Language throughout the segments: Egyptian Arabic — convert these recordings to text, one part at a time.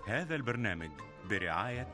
هذا البرنامج برعاية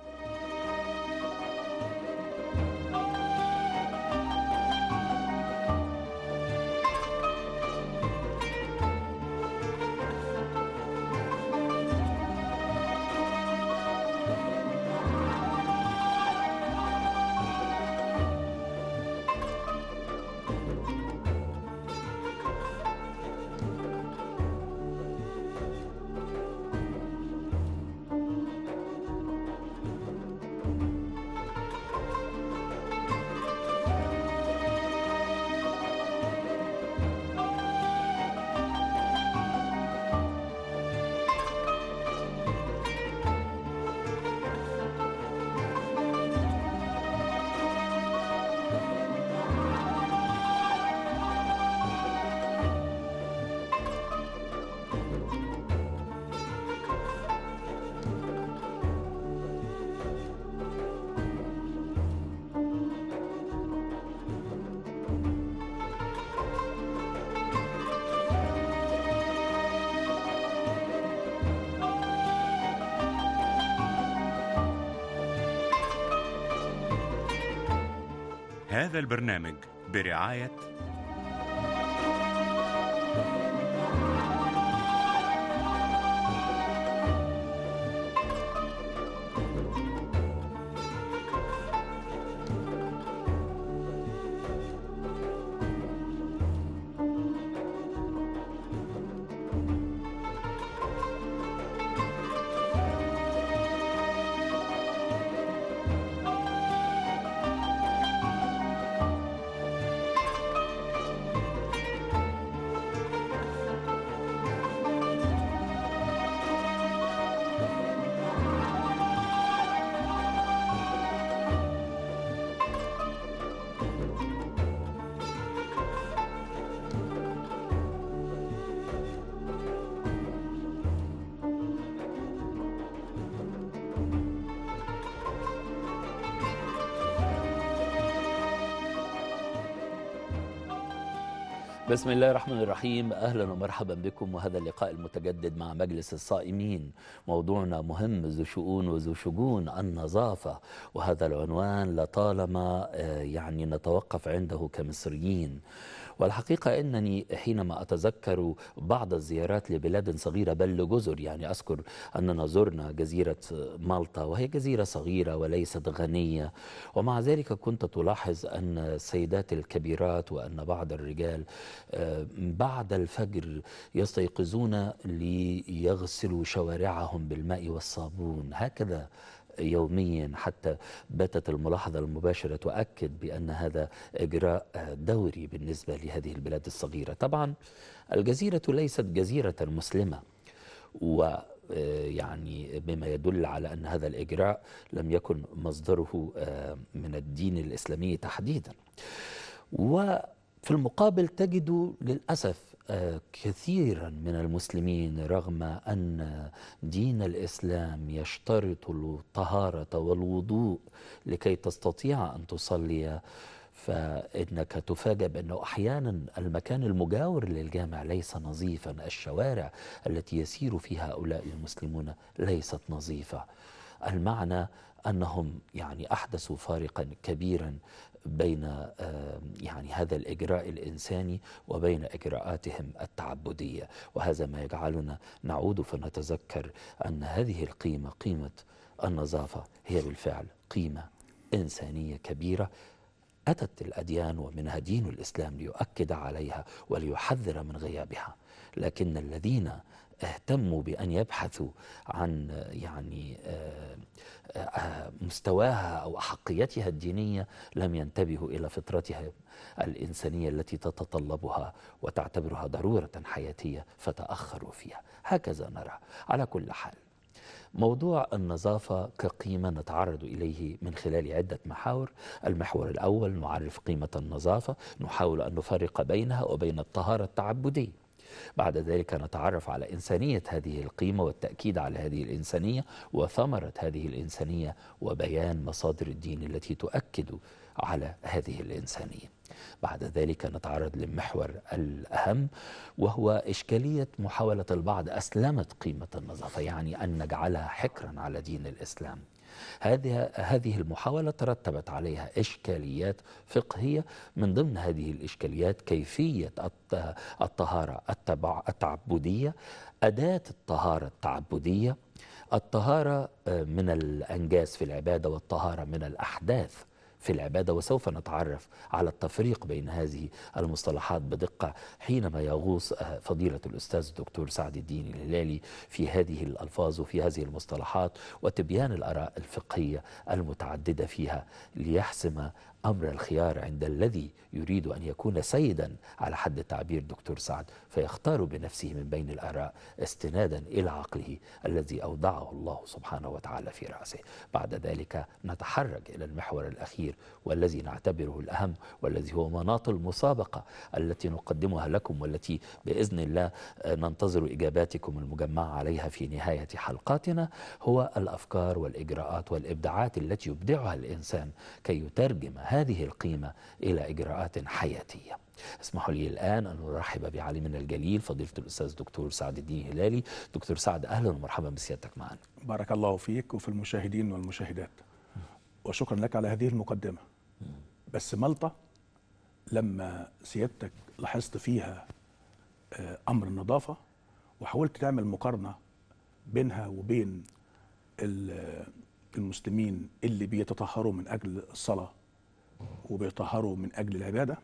هذا البرنامج برعاية بسم الله الرحمن الرحيم اهلا ومرحبا بكم وهذا اللقاء المتجدد مع مجلس الصائمين موضوعنا مهم ذو شؤون وذو شجون النظافه وهذا العنوان لطالما آه، يعني نتوقف عنده كمصريين والحقيقة أنني حينما أتذكر بعض الزيارات لبلاد صغيرة بل لجزر يعني أذكر أننا زرنا جزيرة مالطا وهي جزيرة صغيرة وليست غنية ومع ذلك كنت تلاحظ أن السيدات الكبيرات وأن بعض الرجال آه، بعد الفجر يستيقظون ليغسلوا شوارعهم بالماء والصابون هكذا يوميا حتى باتت الملاحظة المباشرة تؤكد بأن هذا إجراء دوري بالنسبة لهذه البلاد الصغيرة طبعا الجزيرة ليست جزيرة مسلمة و يعني بما يدل على أن هذا الإجراء لم يكن مصدره من الدين الإسلامي تحديدا وفي المقابل تجد للأسف كثيرا من المسلمين رغم أن دين الإسلام يشترط الطهارة والوضوء لكي تستطيع أن تصلي فإنك تفاجأ بأنه أحيانا المكان المجاور للجامع ليس نظيفا الشوارع التي يسير فيها هؤلاء المسلمون ليست نظيفة المعنى أنهم يعني أحدثوا فارقا كبيرا بين يعني هذا الإجراء الإنساني وبين إجراءاتهم التعبدية وهذا ما يجعلنا نعود فنتذكر أن هذه القيمة قيمة النظافة هي بالفعل قيمة إنسانية كبيرة أتت الأديان ومنها دين الإسلام ليؤكد عليها وليحذر من غيابها لكن الذين اهتموا بأن يبحثوا عن يعني مستواها أو أحقيتها الدينية لم ينتبهوا إلى فطرتها الإنسانية التي تتطلبها وتعتبرها ضرورة حياتية فتأخروا فيها هكذا نرى على كل حال موضوع النظافة كقيمة نتعرض إليه من خلال عدة محاور المحور الأول نعرف قيمة النظافة نحاول أن نفرق بينها وبين الطهارة التعبدية بعد ذلك نتعرف على إنسانية هذه القيمة والتأكيد على هذه الإنسانية وثمرة هذه الإنسانية وبيان مصادر الدين التي تؤكد على هذه الإنسانية بعد ذلك نتعرض للمحور الأهم وهو إشكالية محاولة البعض أسلمت قيمة النظافة يعني أن نجعلها حكرا على دين الإسلام هذه هذه المحاولة ترتبت عليها إشكاليات فقهية من ضمن هذه الإشكاليات كيفية الط- الطهارة التبع التعبدية أداة الطهارة التعبدية الطهارة آه، من الأنجاس في العبادة والطهارة من الأحداث في العبادة وسوف نتعرف على التفريق بين هذه المصطلحات بدقة حينما يغوص آه، فضيلة الأستاذ الدكتور سعد الدين الهلالي في هذه الألفاظ وفي هذه المصطلحات وتبيان الآراء الفقهية المتعددة فيها ليحسم أمر الخيار عند الذي يريد أن يكون سيدا على حد تعبير دكتور سعد فيختار بنفسه من بين الآراء استنادا إلى عقله الذي أودعه الله سبحانه وتعالى في رأسه بعد ذلك نتحرك إلى المحور الأخير والذي نعتبره الأهم والذي هو مناط المسابقة التي نقدمها لكم والتي بإذن الله آه، ننتظر إجاباتكم المجمعة عليها في نهاية حلقاتنا هو الأفكار والإجراءات والإبداعات التي يبدعها الإنسان كي يترجم هذه القيمة إلى إجراءات حياتية اسمحوا لي الآن أن أرحب بعالمنا الجليل فضيلة الأستاذ دكتور سعد الدين هلالي دكتور سعد أهلا ومرحبا بسيادتك معنا بارك الله فيك وفي المشاهدين والمشاهدات وشكرا لك على هذه المقدمة بس ملطة لما سيادتك لاحظت فيها آه، أمر النظافة وحاولت تعمل مقارنة بينها وبين ال- المسلمين اللي بيتطهروا من أجل الصلاة وبيطهروا من أجل العبادة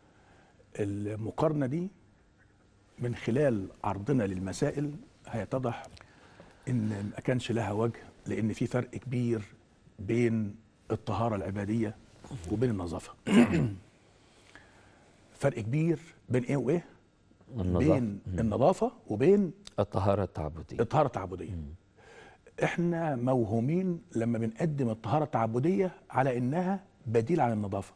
المقارنة دي من خلال عرضنا للمسائل هيتضح ان ما كانش لها وجه لان في فرق كبير بين الطهاره العباديه وبين النظافه فرق كبير بين ايه وايه النظافة بين النظافه وبين الطهارة التعبدية الطهاره التعبديه احنا موهومين لما بنقدم الطهاره التعبديه على انها بديل عن النظافه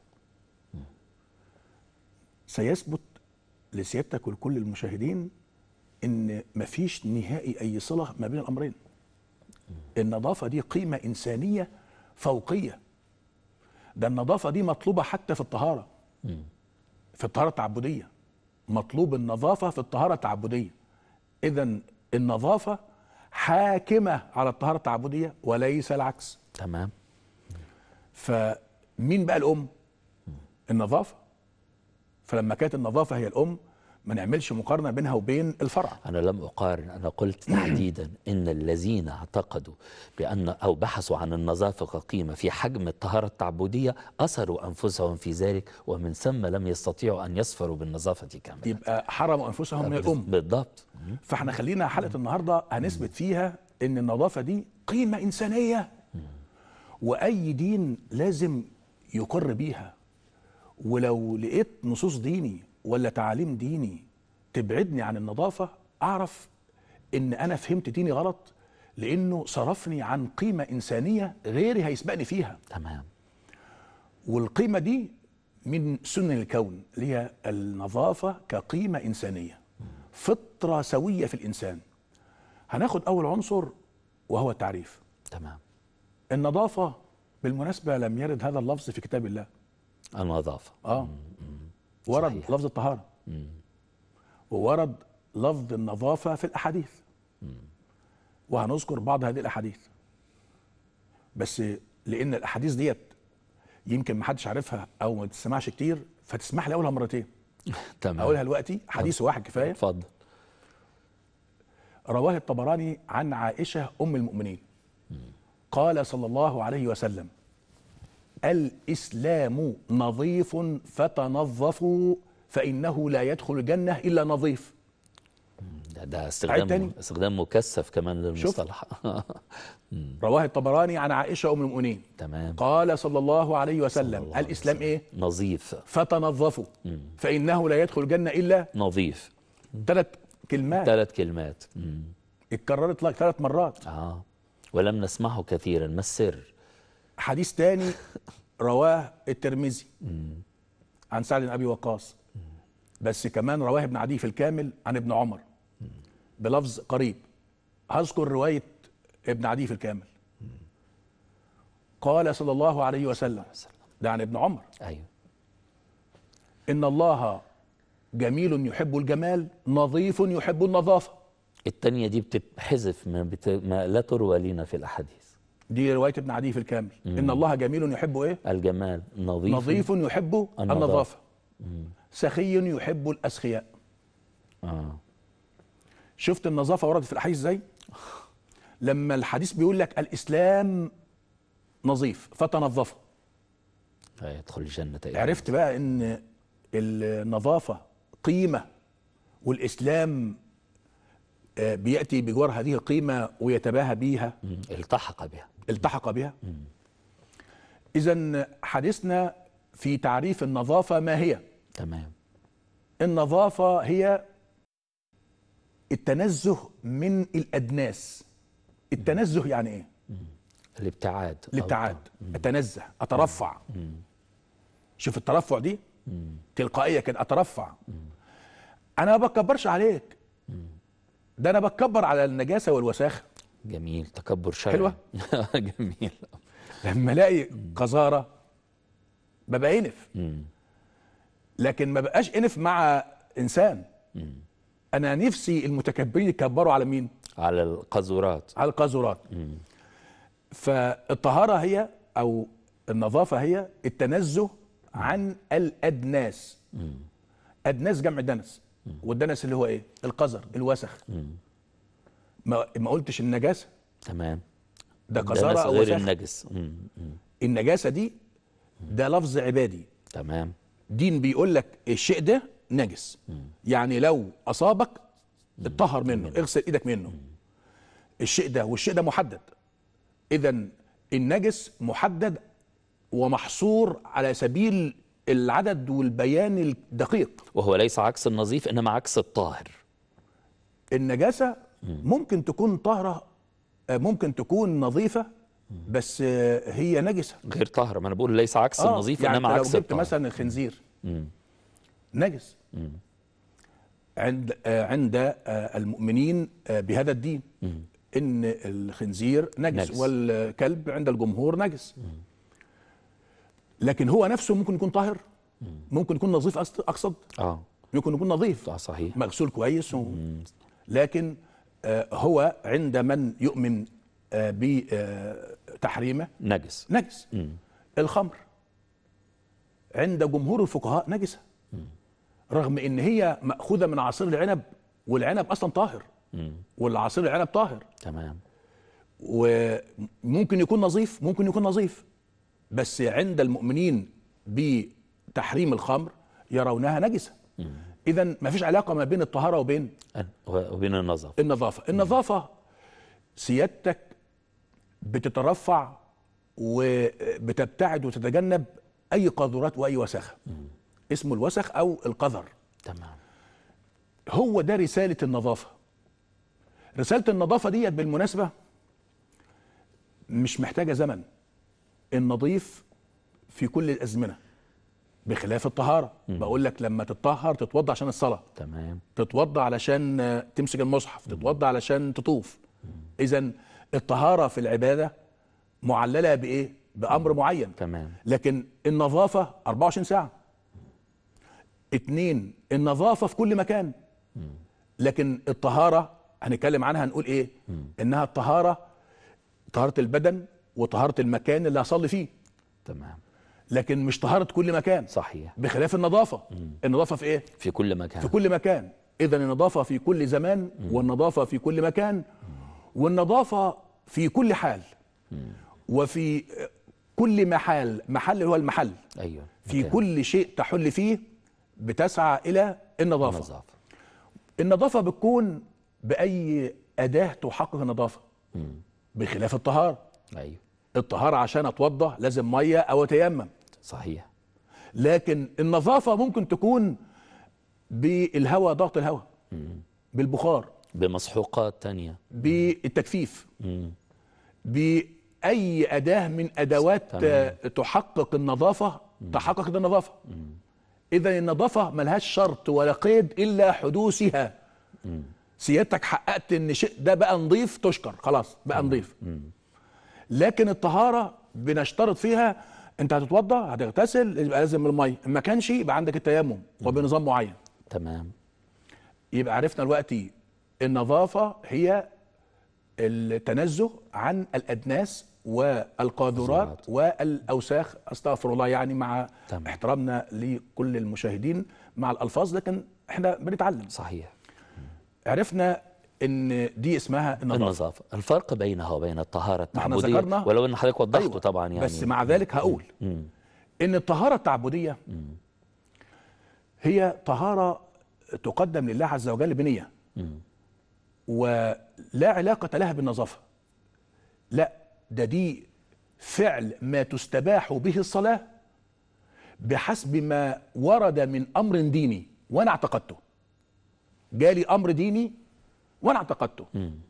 سيثبت لسيادتك ولكل المشاهدين ان مفيش نهائي اي صله ما بين الامرين النظافه دي قيمه انسانيه فوقيه ده النظافه دي مطلوبه حتى في الطهاره في الطهاره التعبديه مطلوب النظافه في الطهاره التعبديه اذا النظافه حاكمه على الطهاره التعبديه وليس العكس تمام فمين بقى الام النظافه فلما كانت النظافه هي الام ما نعملش مقارنه بينها وبين الفرع أنا لم أقارن أنا قلت تحديدا إن الذين اعتقدوا بأن أو بحثوا عن النظافة كقيمة في حجم الطهارة التعبدية أسروا أنفسهم في ذلك ومن ثم لم يستطيعوا أن يسفروا بالنظافة كاملة يبقى حرموا انفسهم من الام بالضبط فاحنا خلينا حلقه النهارده هنثبت فيها ان النظافه دي قيمه انسانيه واي دين لازم يقر بيها ولو لقيت نصوص ديني ولا تعاليم ديني تبعدني عن النظافه اعرف ان انا فهمت ديني غلط لانه صرفني عن قيمه انسانيه غيري هيسبقني فيها تمام والقيمة دي من سنن الكون اللي هي النظافة كقيمة إنسانية فطرة سوية في الإنسان هناخد أول عنصر وهو التعريف تمام النظافة بالمناسبة لم يرد هذا اللفظ في كتاب الله النظافة آه ورد صحيح. لفظ الطهارة وورد لفظ النظافة في الأحاديث وهنذكر بعض هذه الأحاديث بس لأن الأحاديث ديت يمكن محدش عارفها أو ما تسمعش كتير فتسمح لي أقولها مرتين تمام أقولها دلوقتي حديث واحد كفاية اتفضل رواه الطبراني عن عائشة أم المؤمنين قال صلى الله عليه وسلم الإسلام نظيف فتنظفوا فإنه لا يدخل الجنة إلا نظيف ده, ده عيد استخدام تاني. استخدام مكثف كمان للمصطلح رواه الطبراني عن عائشة أم المؤمنين تمام قال صلى الله عليه وسلم الله عليه الإسلام وسلم. إيه نظيف فتنظفوا فإنه لا يدخل الجنة إلا نظيف ثلاث كلمات ثلاث كلمات مم. اتكررت لك ثلاث مرات اه ولم نسمعه كثيرا ما السر حديث تاني رواه الترمذي عن سعد بن ابي وقاص بس كمان رواه ابن عدي في الكامل عن ابن عمر بلفظ قريب هذكر روايه ابن عدي في الكامل قال صلى الله عليه وسلم ده عن ابن عمر ايوه ان الله جميل يحب الجمال نظيف يحب النظافه التانية دي بتتحذف ما, بت... ما لا تروى لنا في الاحاديث دي روايه ابن عدي في الكامل ان الله جميل يحب ايه الجمال نظيف نظيف يحب النظافة. النظافه سخي يحب الاسخياء اه شفت النظافه وردت في الاحاديث ازاي لما الحديث بيقول لك الاسلام نظيف فتنظفوا يدخل الجنة إيه؟ عرفت بقى ان النظافه قيمه والاسلام آه، بياتي بجوار هذه القيمه ويتباهى بيها مم. التحق بها التحق بها اذا حديثنا في تعريف النظافه ما هي تمام النظافه هي التنزه من الادناس التنزه يعني ايه الابتعاد الابتعاد اتنزه اترفع شوف الترفع دي تلقائيه كده اترفع انا ما بكبرش عليك ده انا بتكبر على النجاسه والوساخه جميل تكبر شرعي حلوة؟ جميل لما الاقي قذاره ببقى انف مم. لكن ما بقاش انف مع انسان انا نفسي المتكبرين يكبروا على مين على القذورات على القاذورات فالطهاره هي او النظافه هي التنزه عن الادناس ادناس جمع دنس والدنس اللي هو ايه القذر الوسخ ما ما قلتش النجاسه تمام ده ده قذاره ناس او غير وسخ النجس مم. مم. النجاسه دي ده لفظ عبادي تمام دين بيقول لك الشيء ده نجس يعني لو اصابك اتطهر منه اغسل ايدك منه الشيء ده والشيء ده محدد اذا النجس محدد ومحصور على سبيل العدد والبيان الدقيق وهو ليس عكس النظيف انما عكس الطاهر النجاسه ممكن تكون طاهره آه، ممكن تكون نظيفه بس آه، هي نجسه غير طاهر ما انا بقول ليس عكس آه، النظيف يعني انما أنت لو عكس جبت الطاهر مثلا الخنزير مم. نجس عند آه، عند آه، المؤمنين آه، بهذا الدين ان الخنزير نجس, نجس. والكلب عند الجمهور نجس لكن هو نفسه ممكن يكون طاهر ممكن يكون نظيف أقصد- اقصد اه ممكن يكون نظيف آه، صحيح مغسول كويس و... لكن آه، هو عند من يؤمن آه، بتحريمه نجس نجس الخمر عند جمهور الفقهاء نجسة رغم ان هي مأخوذة من عصير العنب والعنب اصلا طاهر والعصير العنب طاهر تمام وممكن يكون نظيف ممكن يكون نظيف بس عند المؤمنين بتحريم الخمر يرونها نجسة اذا ما فيش علاقة ما بين الطهارة وبين أن- وبين النظف النظافة النظافة سيادتك بتترفع وبتبتعد وتتجنب أي قاذورات وأي وسخ اسمه الوسخ أو القذر تمام هو ده رسالة النظافة رسالة النظافة ديت بالمناسبة مش محتاجة زمن النظيف في كل الأزمنة بخلاف الطهارة بقول لك لما تتطهر تتوضى عشان الصلاة تمام تتوضى علشان آه، تمسك المصحف تتوضى علشان تطوف اذا الطهاره في العباده معلله بايه بامر معين تمام لكن النظافه 24 ساعه اتنين النظافه في كل مكان لكن الطهاره هنتكلم عنها هنقول ايه انها الطهاره طهاره البدن وطهاره المكان اللي هصلي فيه تمام لكن مش طهاره كل مكان صحيح بخلاف النظافه النظافه في ايه في كل مكان في كل مكان اذا النظافه في كل زمان والنظافه في كل مكان والنظافه في كل حال وفي كل محل محل هو المحل ايوه في مكان. كل شيء تحل فيه بتسعى الى النظافه النظافه النظافه بتكون باي اداه تحقق النظافه بخلاف الطهاره ايوه الطهاره عشان اتوضا لازم ميه او اتيمم صحيح لكن النظافه ممكن تكون بالهواء ضغط الهواء بالبخار بمسحوقات تانية بالتجفيف بأي أداة من أدوات تمام. آه، تحقق النظافة تحقق النظافة اذا النظافه ملهاش شرط ولا قيد الا حدوثها سيادتك حققت ان شيء ده بقى نظيف تشكر خلاص بقى نظيف لكن الطهاره بنشترط فيها انت هتتوضا هتغتسل يبقى لازم الميه ما كانش يبقى عندك التيمم وبنظام معين تمام يبقى عرفنا دلوقتي النظافه هي التنزه عن الادناس والقاذورات والاوساخ استغفر الله يعني مع تمام. احترامنا لكل المشاهدين مع الالفاظ لكن احنا بنتعلم صحيح عرفنا ان دي اسمها النظافه النظافة الفرق بينها وبين الطهارة ما احنا التعبدية ذكرنا- ولو ان حضرتك وضحته أيوة. طبعا يعني بس مع ذلك هقول ان الطهاره التعبديه هي طهاره تقدم لله عز وجل بنيه ولا علاقه لها بالنظافه لا ده دي فعل ما تستباح به الصلاه بحسب ما ورد من امر ديني وانا اعتقدته جالي امر ديني وانا اعتقدته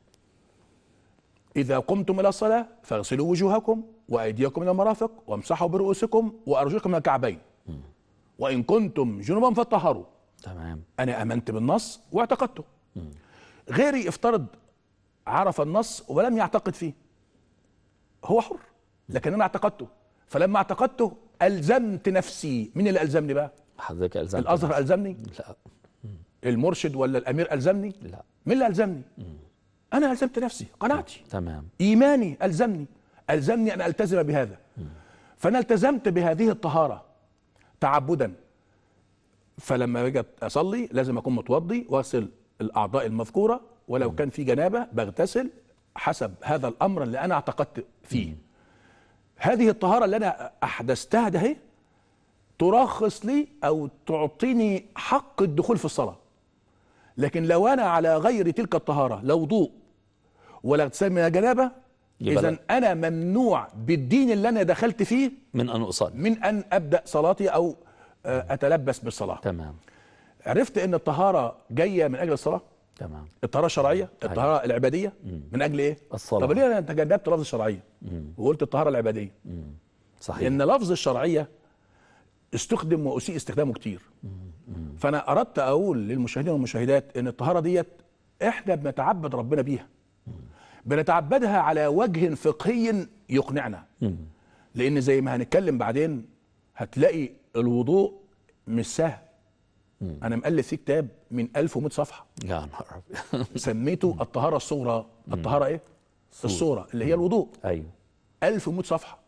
إذا قمتم إلى الصلاة فاغسلوا وجوهكم وأيديكم إلى المرافق وامسحوا برؤوسكم وأرجلكم إلى الكعبين وإن كنتم جنبا فطهروا تمام أنا آمنت بالنص واعتقدته غيري افترض عرف النص ولم يعتقد فيه هو حر لكن أنا اعتقدته فلما اعتقدته ألزمت نفسي مين اللي ألزمني بقى حضرتك ألزمت الأزهر نفسك. ألزمني لا المرشد ولا الأمير ألزمني لا مين اللي ألزمني أنا ألزمت نفسي قناعتي تمام ايماني الزمني الزمني ان التزم بهذا فانا التزمت بهذه الطهاره تعبدا فلما باجي اصلي لازم اكون متوضي واغسل الاعضاء المذكوره ولو كان في جنابه بغتسل حسب هذا الامر اللي انا اعتقدت فيه هذه الطهاره اللي انا احدثتها ده هي ترخص لي او تعطيني حق الدخول في الصلاه لكن لو انا على غير تلك الطهاره لا وضوء ولا اغتسال من الجنابه يبقى اذا لا. انا ممنوع بالدين اللي انا دخلت فيه من أن أصلي من ان ابدا صلاتي او آه، اتلبس بالصلاه تمام عرفت ان الطهاره جايه من اجل الصلاه تمام الطهاره الشرعيه الطهاره العباديه من اجل ايه الصلاة. طب ليه انا تجنبت لفظ الشرعيه وقلت الطهاره العباديه صحيح لان لفظ الشرعيه استخدم واسيء استخدامه كتير فانا اردت اقول للمشاهدين والمشاهدات ان الطهاره ديت احنا بنتعبد ربنا بيها بنتعبدها على وجه فقهي يقنعنا لان زي ما هنتكلم بعدين هتلاقي الوضوء مش سهل انا مؤلف فيه كتاب من 1100 صفحه يا نهار أبيض. سميته الطهاره الصغرى الطهاره ايه الصوره اللي هي الوضوء أيوه 1100 صفحه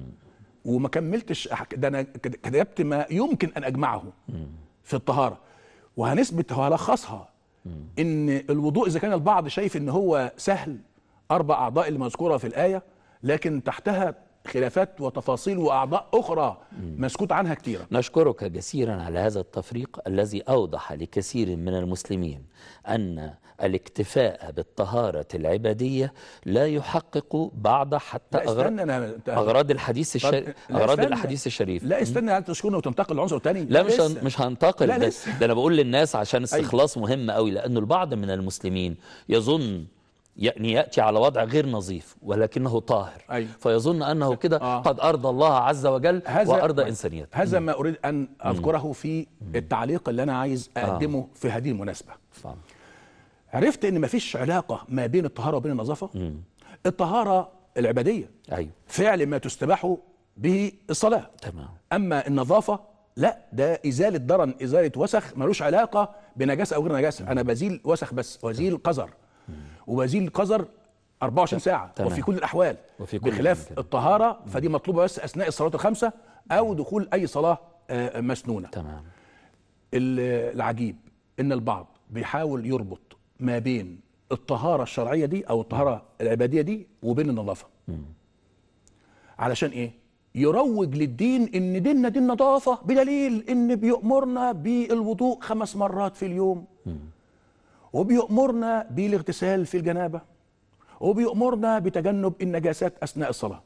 وما كملتش أحك... ده انا كت- كتبت ما يمكن ان اجمعه في الطهاره وهنثبت وهلخصها ان الوضوء اذا كان البعض شايف ان هو سهل اربع اعضاء اللي مذكوره في الايه لكن تحتها خلافات وتفاصيل واعضاء اخرى مسكوت عنها كثيرا نشكرك جسيرا على هذا التفريق الذي أوضح لكثير من المسلمين أن الاكتفاء بالطهارة العبادية لا يحقق بعض حتى لا أغراض, استنى انا أنت- أغراض الحديث طب- الشريف لا أغراض استنى. الحديث الشريف لا استنى هل تسكن وتنتقل لعنصر تاني لا مش لسه. هن- مش هنتقل لا ده, لسه. ده انا بقول للناس عشان استخلاص مهم قوي لانه البعض من المسلمين يظن يعني ياتي على وضع غير نظيف ولكنه طاهر أيوة. فيظن انه كده آه. قد ارضى الله عز وجل وارضى انسانيته هذا ما اريد ان اذكره في التعليق اللي انا عايز اقدمه في هذه المناسبه فهم. عرفت ان مفيش علاقه ما بين الطهاره وبين النظافه الطهاره العباديه ايوه فعل ما تستباح به الصلاه تمام اما النظافه لا ده ازاله درن ازاله وسخ ملوش علاقه بنجاسه او غير نجاسه انا بزيل وسخ بس وازيل قذر وبزيل قذر 24 ساعه تمام. وفي كل الاحوال وفي كل بخلاف الأمكنة. الطهاره فدي مطلوبه بس اثناء الصلاه الخمسه او دخول اي صلاه آه، مسنونه تمام ال- العجيب ان البعض بيحاول يربط ما بين الطهاره الشرعيه دي او الطهاره العباديه دي وبين النظافه علشان ايه يروج للدين ان ديننا دين نظافه بدليل ان بيأمرنا بالوضوء خمس مرات في اليوم وبيأمرنا بالاغتسال في الجنابه وبيأمرنا بتجنب النجاسات اثناء الصلاه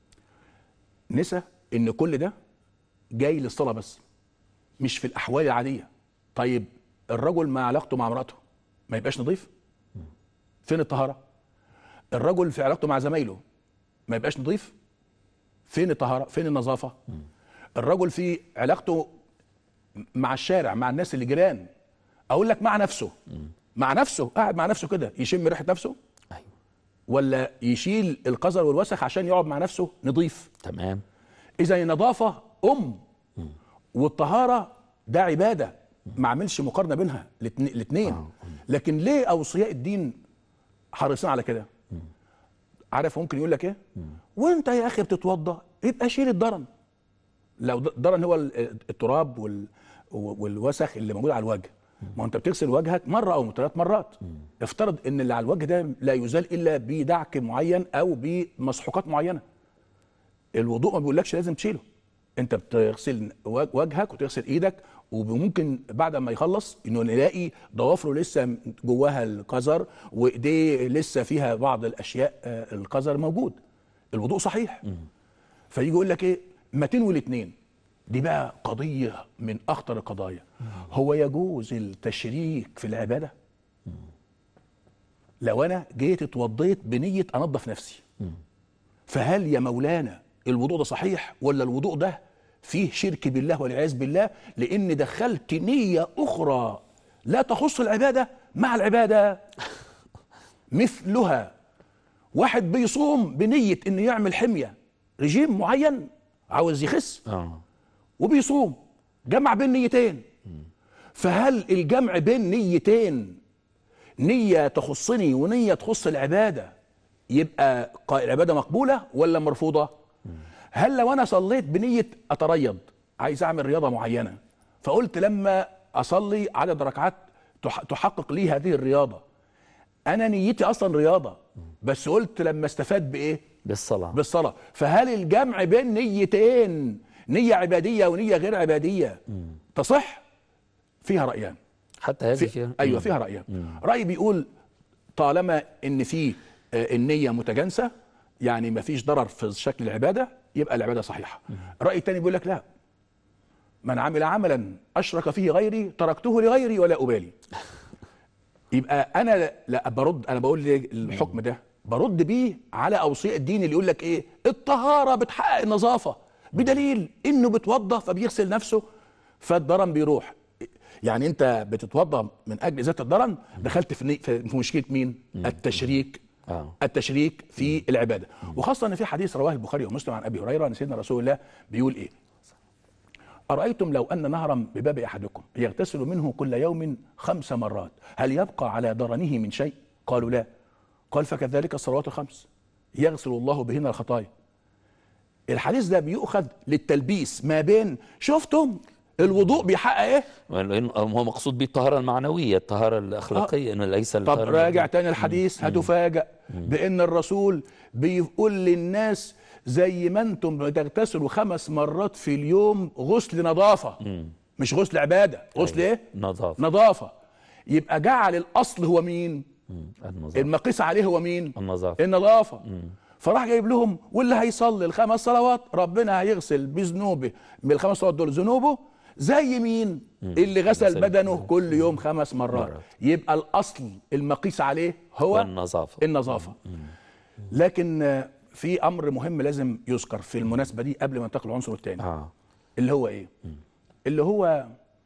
نسى ان كل ده جاي للصلاه بس مش في الاحوال العاديه طيب الرجل ما علاقته مع امراته ما يبقاش نظيف فين الطهاره الرجل في علاقته مع زمايله ما يبقاش نظيف فين الطهاره فين النظافه الرجل في علاقته مع الشارع مع الناس اللي جيران اقول لك مع نفسه مع نفسه قاعد مع نفسه كده يشم ريحه نفسه ايوه ولا يشيل القذر والوسخ عشان يقعد مع نفسه نظيف تمام اذا النظافه ام والطهاره ده عباده ما اعملش مقارنه بينها الاثنين لكن ليه اوصياء الدين حريصين على كده عارف ممكن يقول لك ايه وانت يا اخي بتتوضا يبقى شيل الضرن لو د- الضرن هو ال- التراب وال والوسخ اللي موجود على الوجه ما هو انت بتغسل وجهك مره او ثلاث مرات افترض ان اللي على الوجه ده لا يزال الا بدعك معين او بمسحوقات معينه الوضوء ما بيقولكش لازم تشيله انت بتغسل وج- وجهك وتغسل ايدك وممكن بعد ما يخلص انه نلاقي ضوافره لسه جواها القذر وايديه لسه فيها بعض الاشياء آه، القذر موجود الوضوء صحيح فيجي يقول لك ايه ما تنوي الاثنين دي بقى قضيه من اخطر القضايا هو يجوز التشريك في العباده لو انا جيت اتوضيت بنيه انظف نفسي فهل يا مولانا الوضوء ده صحيح ولا الوضوء ده فيه شرك بالله والعياذ بالله لان دخلت نيه اخرى لا تخص العباده مع العباده مثلها واحد بيصوم بنيه انه يعمل حميه رجيم معين عاوز يخس اه وبيصوم جمع بين نيتين فهل الجمع بين نيتين نية تخصني ونية تخص العبادة يبقى قا- العبادة مقبولة ولا مرفوضة هل لو أنا صليت بنية أتريض عايز أعمل رياضة معينة فقلت لما أصلي عدد ركعات تح- تحقق لي هذه الرياضة أنا نيتي أصلا رياضة بس قلت لما استفاد بإيه بالصلاه بالصلاة فهل الجمع بين نيتين نية عبادية ونية غير عبادية تصح فيها رأيان حتى هذه في فيها ايوه فيها رأيان رأي بيقول طالما ان في آه، النية متجانسة يعني ما فيش ضرر في شكل العبادة يبقى العبادة صحيحة رأي تاني بيقول لك لا من عمل عملا أشرك فيه غيري تركته لغيري ولا أبالي يبقى انا لا برد انا بقول ليه الحكم ده برد بيه على اوصياء الدين اللي يقول لك ايه الطهاره بتحقق النظافه بدليل انه بيتوضا فبيغسل نفسه فالضرن بيروح يعني انت بتتوضا من اجل ذات الضرن دخلت في ني- في مشكله مين التشريك آه. التشريك في العباده وخاصه ان في حديث رواه البخاري ومسلم عن ابي هريره ان سيدنا رسول الله بيقول ايه أرأيتم لو أن نهرا بباب أحدكم يغتسل منه كل يوم خمس مرات هل يبقى على درنه من شيء؟ قالوا لا قال فكذلك الصلوات الخمس يغسل الله بهن الخطايا الحديث ده بيؤخذ للتلبيس ما بين شفتم الوضوء بيحقق ايه؟ لأن هو مقصود به الطهاره المعنويه الطهاره الاخلاقيه انه ليس طب الطهارة راجع المادية. تاني الحديث هتفاجأ بأن الرسول بيقول للناس زي ما انتم بتغتسلوا خمس مرات في اليوم غسل نظافة مش غسل عبادة غسل ايه؟ نظافه نظافة يبقى جعل الأصل هو مين؟ مم. النظافه المقيس عليه هو مين؟ النظافه النظافة فراح جايب لهم واللي هيصلي الخمس صلوات ربنا هيغسل بذنوبه من الخمس صلوات دول ذنوبه زي مين؟ اللي غسل غسل بدنه كل يوم خمس مرات مرات. يبقى الأصل المقيس عليه هو والنظافه النظافة لكن آه، في أمر مهم لازم يذكر في المناسبة دي قبل ما ننتقل للعنصر الثاني اه اللي هو ايه اللي هو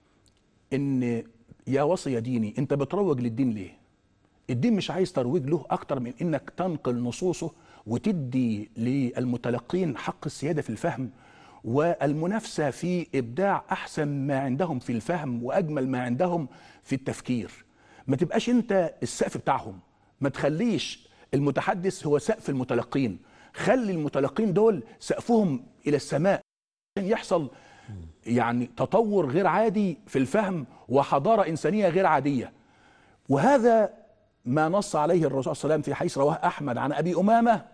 ان يا وصي ديني انت بتروج للدين ليه الدين مش عايز ترويج له اكتر من انك تنقل نصوصه وتدي للمتلقين حق السياده في الفهم والمنافسه في ابداع احسن ما عندهم في الفهم واجمل ما عندهم في التفكير ما تبقاش انت السقف بتاعهم ما تخليش المتحدث هو سقف المتلقين خلي المتلقين دول سقفهم الى السماء عشان يحصل يعني تطور غير عادي في الفهم وحضارة إنسانية غير عادية وهذا ما نص عليه الرسول صلى الله عليه وسلم في حيث رواه أحمد عن أبي أمامة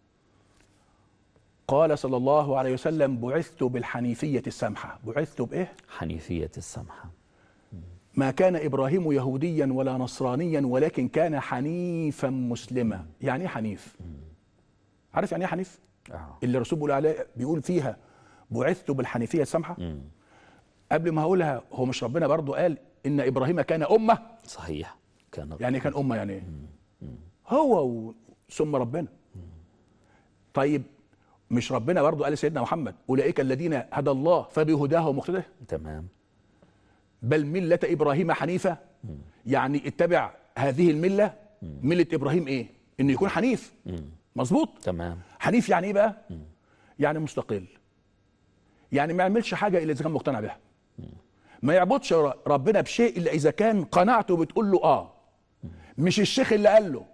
قال صلى الله عليه وسلم بعثت بالحنيفية السمحة بعثت بإيه؟ حنيفيه السمحه ما كان إبراهيم يهوديا ولا نصرانيا ولكن كان حنيفا مسلما يعني إيه حنيف؟ عارف يعني إيه حنيف؟ اه اللي الرسول بيقول عليه بيقول فيها بعثت بالحنيفيه السمحه قبل ما هقولها هو مش ربنا برضو قال ان ابراهيم كان امه صحيح كان يعني إيه كان امه يعني ايه هو و- ثم ربنا طيب مش ربنا برضو قال لسيدنا محمد اولئك الذين هدى الله فبهداه مقتده تمام بل مله ابراهيم حنيفه يعني اتبع هذه المله مله ابراهيم ايه انه يكون حنيف مظبوط تمام حنيف يعني ايه بقى يعني مستقل يعني ما يعملش حاجه الا اذا كان مقتنع بها ما يعبدش ر- ربنا بشيء الا اذا كان قناعته بتقول له اه مش الشيخ اللي قال له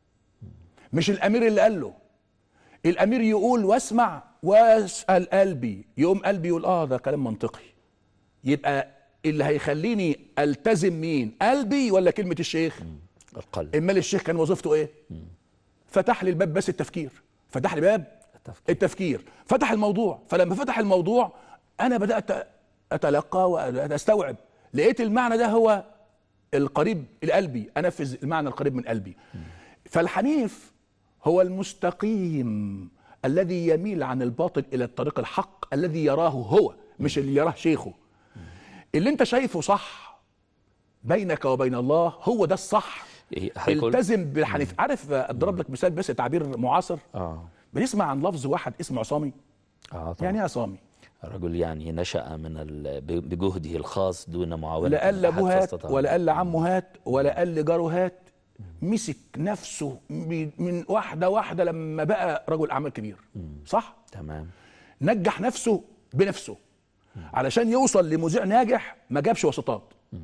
مش الامير اللي قال له الامير يقول واسمع واسال قلبي يقوم قلبي يقول اه ده كلام منطقي يبقى اللي هيخليني التزم مين قلبي ولا كلمه الشيخ القلب امال الشيخ كان وظيفته ايه فتح لي الباب بس التفكير فتح لي باب التفكير. التفكير فتح الموضوع فلما فتح الموضوع انا بدات اتلقى واستوعب لقيت المعنى ده هو القريب لقلبي انفذ المعنى القريب من قلبي فالحنيف هو المستقيم الذي يميل عن الباطل الى الطريق الحق الذي يراه هو مش اللي يراه شيخه اللي انت شايفه صح بينك وبين الله هو ده الصح إيه، هيقول- التزم بالحنيف عارف اضرب لك مثال بس تعبير معاصر اه بنسمع عن لفظ واحد اسمه عصامي اه طبعا يعني ايه عصامي رجل يعني نشأ من ال... ب- بجهده الخاص دون معاونة لا قال أحد لابوه هات فاستطاع. ولا قال لعمه هات ولا قال لجاره هات مسك نفسه ب- من واحده واحده لما بقى رجل اعمال كبير صح تمام نجح نفسه بنفسه علشان يوصل لمذيع ناجح ما جابش وسطات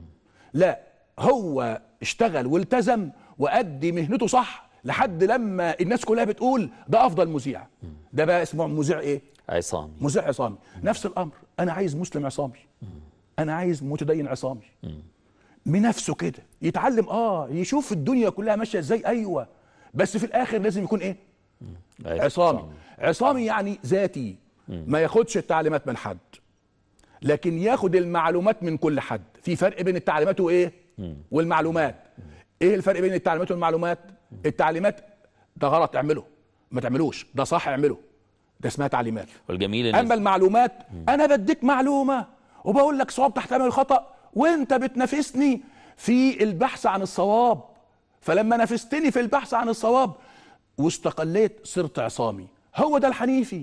لا هو اشتغل والتزم وأدي مهنته صح لحد لما الناس كلها بتقول ده افضل مذيع ده بقى اسمه مذيع ايه عصامي مذيع عصامي نفس الامر انا عايز مسلم عصامي انا عايز متدين عصامي بنفسه كده يتعلم اه يشوف الدنيا كلها ماشيه ازاي ايوه بس في الاخر لازم يكون ايه عصامي عصامي يعني ذاتي ما ياخدش التعليمات من حد لكن ياخد المعلومات من كل حد في فرق بين التعليمات وايه والمعلومات ايه الفرق بين التعليمات والمعلومات التعليمات ده غلط اعمله ما تعملوش ده صح اعمله ده اسمها تعليمات والجميل إن اما المعلومات انا بديك معلومه وبقول لك صواب تحتمل الخطا وانت بتنافسني في البحث عن الصواب فلما نافستني في البحث عن الصواب واستقليت صرت عصامي هو ده الحنيفي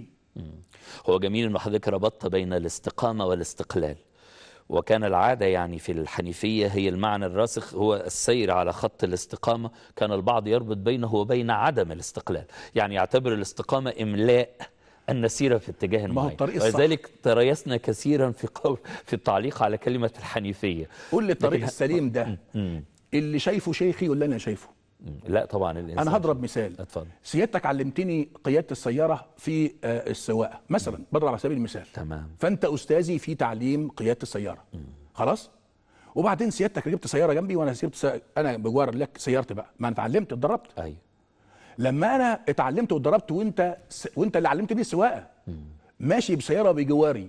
هو جميل انه حضرتك ربطت بين الاستقامه والاستقلال وكان العاده يعني في الحنيفيه هي المعنى الراسخ هو السير على خط الاستقامه كان البعض يربط بينه وبين عدم الاستقلال يعني يعتبر الاستقامه املاء ان نسير في اتجاه ما هو معين الطريق الصح. ولذلك تريثنا كثيرا في قول في التعليق على كلمه الحنيفيه قول لي الطريق لكن- السليم ده اللي شايفه شيخي ولا انا شايفه مم. لا طبعا الانسان انا هضرب مثال اتفضل سيادتك علمتني قياده السياره في آه، السواقه مثلا بضرب على سبيل المثال تمام فانت استاذي في تعليم قياده السياره خلاص وبعدين سيادتك جبت سياره جنبي وانا سيبت سي... انا بجوار لك سيارتي بقى ما انا اتعلمت اتدربت ايوه لما انا اتعلمت واتدربت وانت س... وانت اللي علمتني السواقه ماشي بسياره بجواري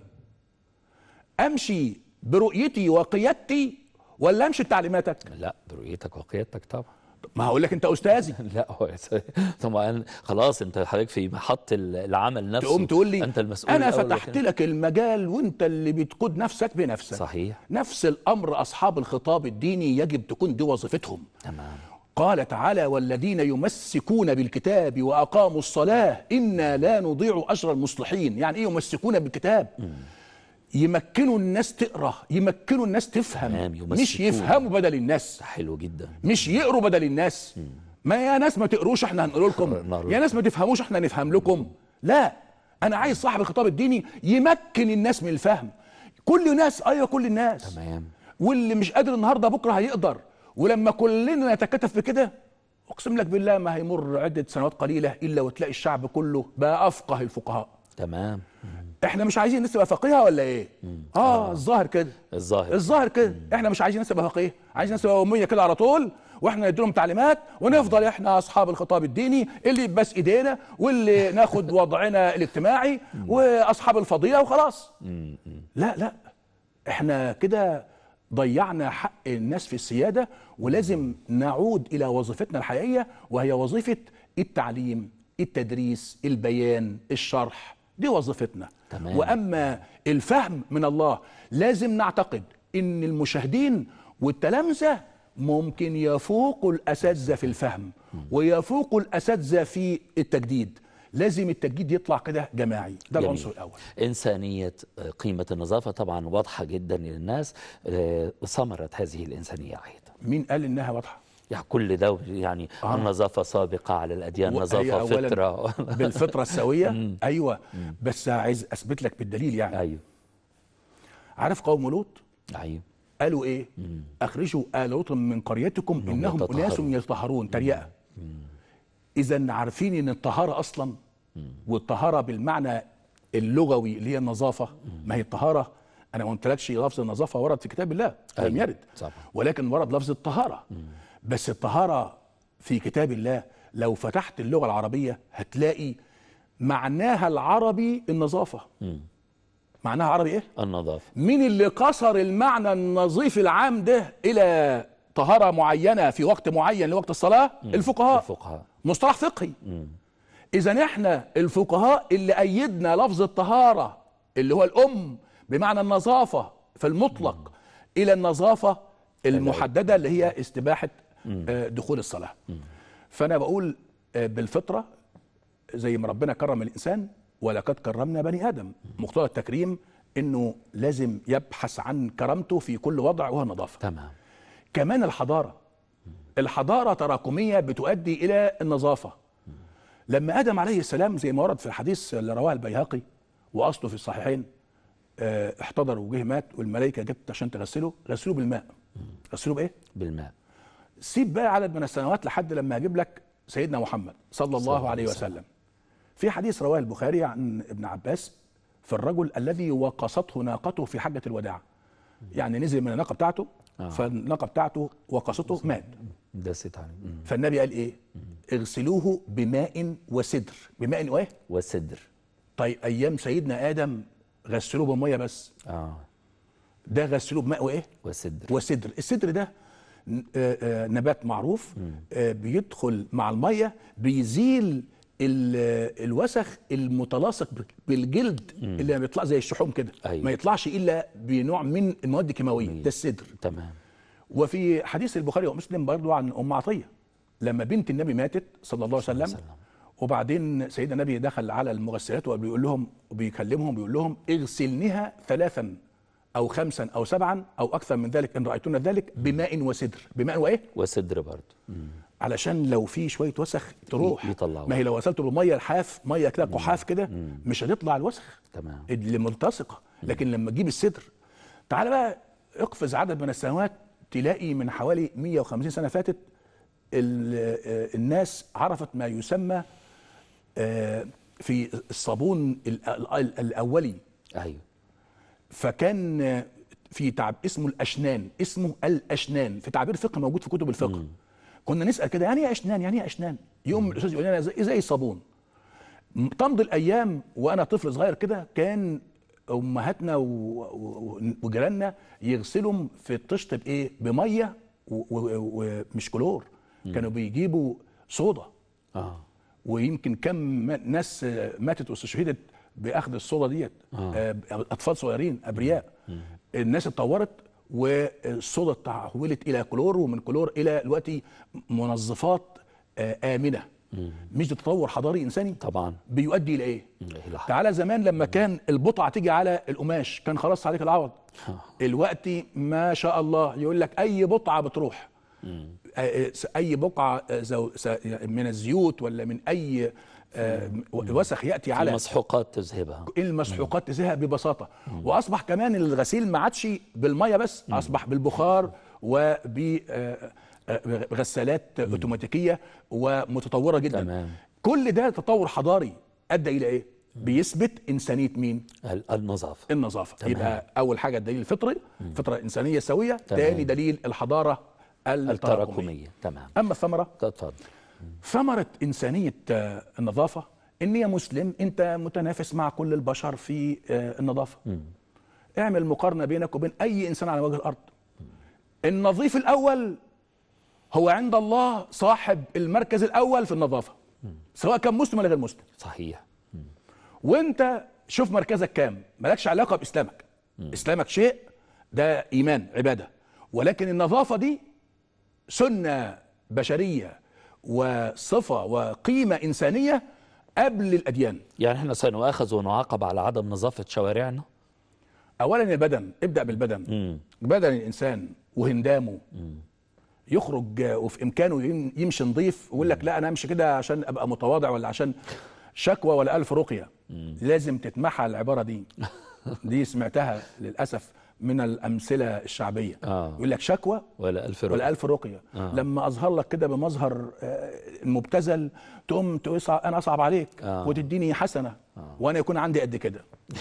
امشي برؤيتي وقيادتي ولا امشي بتعليماتك لا برؤيتك وقيادتك طبعا ما هقول لك انت استاذي لا هو طبعا خلاص انت حضرتك في محط العمل نفسه تقوم تقول لي انت المسؤول انا الأول فتحت لكن- لك المجال وانت اللي بتقود نفسك بنفسك صحيح نفس الامر اصحاب الخطاب الديني يجب تكون دي وظيفتهم تمام قال تعالى والذين يمسكون بالكتاب واقاموا الصلاه انا لا نضيع اجر المصلحين يعني ايه يمسكون بالكتاب يمكنوا الناس تقرا يمكنوا الناس تفهم تمام، مش يمسكون. يفهموا بدل الناس ده حلو جدا مش يقروا بدل الناس ما يا ناس ما تقروش احنا هنقول لكم نقول. يا ناس ما تفهموش احنا نفهم لكم لا انا عايز صاحب الخطاب الديني يمكن الناس من الفهم كل الناس ايوه كل الناس تمام واللي مش قادر النهارده بكره هيقدر ولما كلنا نتكاتف في كده اقسم لك بالله ما هيمر عده سنوات قليله الا وتلاقي الشعب كله بقى افقه الفقهاء تمام احنا مش عايزين الناس تبقى فقيهه ولا ايه اه الظاهر كده الظاهر الظاهر كده احنا مش عايزين ناس تبقى فقيه عايزين ناس تبقى اميه كده على طول واحنا نديلهم تعليمات ونفضل احنا اصحاب الخطاب الديني اللي بس ايدينا واللي ناخد وضعنا الاجتماعي واصحاب الفضيله وخلاص لا لا احنا كده ضيعنا حق الناس في السياده ولازم نعود الى وظيفتنا الحقيقيه وهي وظيفه التعليم التدريس البيان الشرح دي وظيفتنا تمام. واما الفهم من الله لازم نعتقد ان المشاهدين والتلامذه ممكن يفوقوا الاساتذه في الفهم ويفوقوا الاساتذه في التجديد لازم التجديد يطلع كده جماعي ده جميل. العنصر الاول إنسانية آه، قيمة النظافة طبعا واضحة جدا للناس آه، ثمرة هذه الإنسانية أيضا مين قال انها واضحه يعني كل ده يعني آه. النظافة سابقة على الأديان وهي نظافة أولاً فطرة بالفطره السويه ايوه بس عايز اثبت لك بالدليل يعني أيوه عارف قوم لوط أيوه قالوا ايه اخرجوا ال لوط من قريتكم إنهم انهم اناس يتطهرون. يتطهرون تريقه اذا عارفين ان الطهاره اصلا والطهاره بالمعنى اللغوي اللي هي النظافه ما هي الطهاره انا ما قلتلكش لفظ النظافه ورد في كتاب الله لم أيوة، يرد طبعا. ولكن ورد لفظ الطهاره بس الطهاره في كتاب الله لو فتحت اللغه العربيه هتلاقي معناها العربي النظافه معناها عربي ايه النظافة مين اللي قصر المعنى النظيف العام ده الى طهاره معينه في وقت معين لوقت الصلاه الفقهاء الفقهاء مصطلح فقهي اذا احنا الفقهاء اللي ايدنا لفظ الطهاره اللي هو الام بمعنى النظافه في المطلق الى النظافه المحدده اللي هي استباحه آه، دخول الصلاه فانا بقول آه، بالفطره زي ما ربنا كرم الانسان ولقد كرمنا بني ادم مقتضى التكريم انه لازم يبحث عن كرامته في كل وضع وهو النظافه تمام كمان الحضاره الحضاره تراكميه بتؤدي الى النظافه لما ادم عليه السلام زي ما ورد في الحديث اللي رواه البيهقي واصله في الصحيحين آه، احتضر وجه مات والملائكه جت عشان تغسله غسلوه بالماء غسلوه بايه بالماء سيب بقى عدد من السنوات لحد لما اجيب لك سيدنا محمد صلى الله الله عليه عليه وسلم في حديث رواه البخاري عن ابن عباس في الرجل الذي وقصته ناقته في حجة الوداع يعني نزل من الناقة بتاعته آه. فالناقة بتاعته وقصته مات دست عليه مم. فالنبي قال ايه اغسلوه بماء وسدر بماء وايه والسدر طيب ايام سيدنا ادم غسلوه بميه بس اه ده غسلوه بماء وايه والسدر والسدر السدر ده ن- آه، آه، نبات معروف آه، بيدخل مع الميه بيزيل ال- آه، الوسخ المتلاصق ب- بالجلد اللي بيطلع زي الشحوم كده أيوة. ما يطلعش الا بنوع من المواد الكيماويه ده السدر تمام وفي حديث البخاري ومسلم برضو عن ام عطيه لما بنت النبي ماتت صلى الله عليه صلى الله وسلم عليه وسلم. وبعدين سيدنا النبي دخل على المغسلات وبيقول لهم وبيكلمهم بيقول لهم اغسلنها ثلاثا او خمسا او سبعا او اكثر من ذلك ان رايتن ذلك بماء وسدر بماء وايه والسدر برضه مم. علشان لو في شويه وسخ تروح يطلعوها. ما هي لو غسلته بميه الحاف ميه كده قحاف كده مش هتطلع الوسخ تمام اللي ملتصقه لكن لما تجيب الصدر تعال بقى اقفز عدد من السنوات تلاقي من حوالي 150 سنه فاتت ال- آه، الناس عرفت ما يسمى آه، في الصابون ال- ال- الاولي ايوه فكان آه، في تعب اسمه الاشنان اسمه الاشنان في تعبير فقه موجود في كتب الفقه كنا نسال كده يعني ايه اشنان يعني ايه اشنان يقوم الاستاذ يقول لنا زي, زي الصابون م- تمضي الايام وانا طفل صغير كده كان امهاتنا و- و- وجيراننا يغسلهم في الطشت بايه بميه و- و- ومش كلور كانوا بيجيبوا صودا اه ويمكن كم ما- ناس آه، ماتت واستشهدت باخذ الصودا ديت آه، اطفال صغيرين ابرياء الناس اتطورت والصودا تحولت الى كلور ومن كلور الى دلوقتي منظفات آه، امنه مش ده تطور حضاري انساني طبعا بيؤدي الى ايه الى حق. تعالى زمان لما كان البقعه تيجي على القماش كان خلاص عليك العوض الوقت ما شاء الله يقول لك اي بقعه بتروح آه، اي بقعه آه، زو- س- من الزيوت ولا من اي آه، وسخ ياتي على المسحوقات تذهبها المسحوقات تزهق ببساطه واصبح كمان الغسيل ما عادش بالميه بس اصبح بالبخار وبغسالات اوتوماتيكيه ومتطوره جدا تمام. كل ده تطور حضاري ادى الى ايه بيثبت انسانيه مين ال- النظافه النظافه تمام. يبقى اول حاجه الدليل الفطري فطره انسانيه سويه تمام. تاني دليل الحضاره التراكميه التراكميه تمام اما الثمره تفضل ثمرة إنسانية آه، النظافة إن يا مسلم أنت متنافس مع كل البشر في آه، النظافة اعمل مقارنة بينك وبين أي إنسان على وجه الأرض النظيف الأول هو عند الله صاحب المركز الأول في النظافة سواء كان مسلم ولا غير مسلم صحيح وانت شوف مركزك كام مالكش علاقه باسلامك اسلامك شيء ده ايمان عباده ولكن النظافه دي سنه بشريه وصفه وقيمه انسانيه قبل الاديان يعني احنا سنؤاخذ ونعاقب على عدم نظافة شوارعنا اولا البدن ابدا بالبدن مم. بدن الانسان وهندامه يخرج آه، وفي امكانه يم- يمشي نظيف ويقول لك لا انا امشي كده عشان ابقى متواضع ولا عشان شكوى ولا الف رقيه لازم تتمحى العباره دي دي سمعتها للاسف من الامثله الشعبيه آه. يقول لك شكوى ولا ألف ولا رؤية ألف رقية آه. لما أظهر لك كده بمظهر آه، المبتذل تقوم تقول صع- أنا أصعب عليك آه. وتديني حسنة وأنا يكون عندي قد كده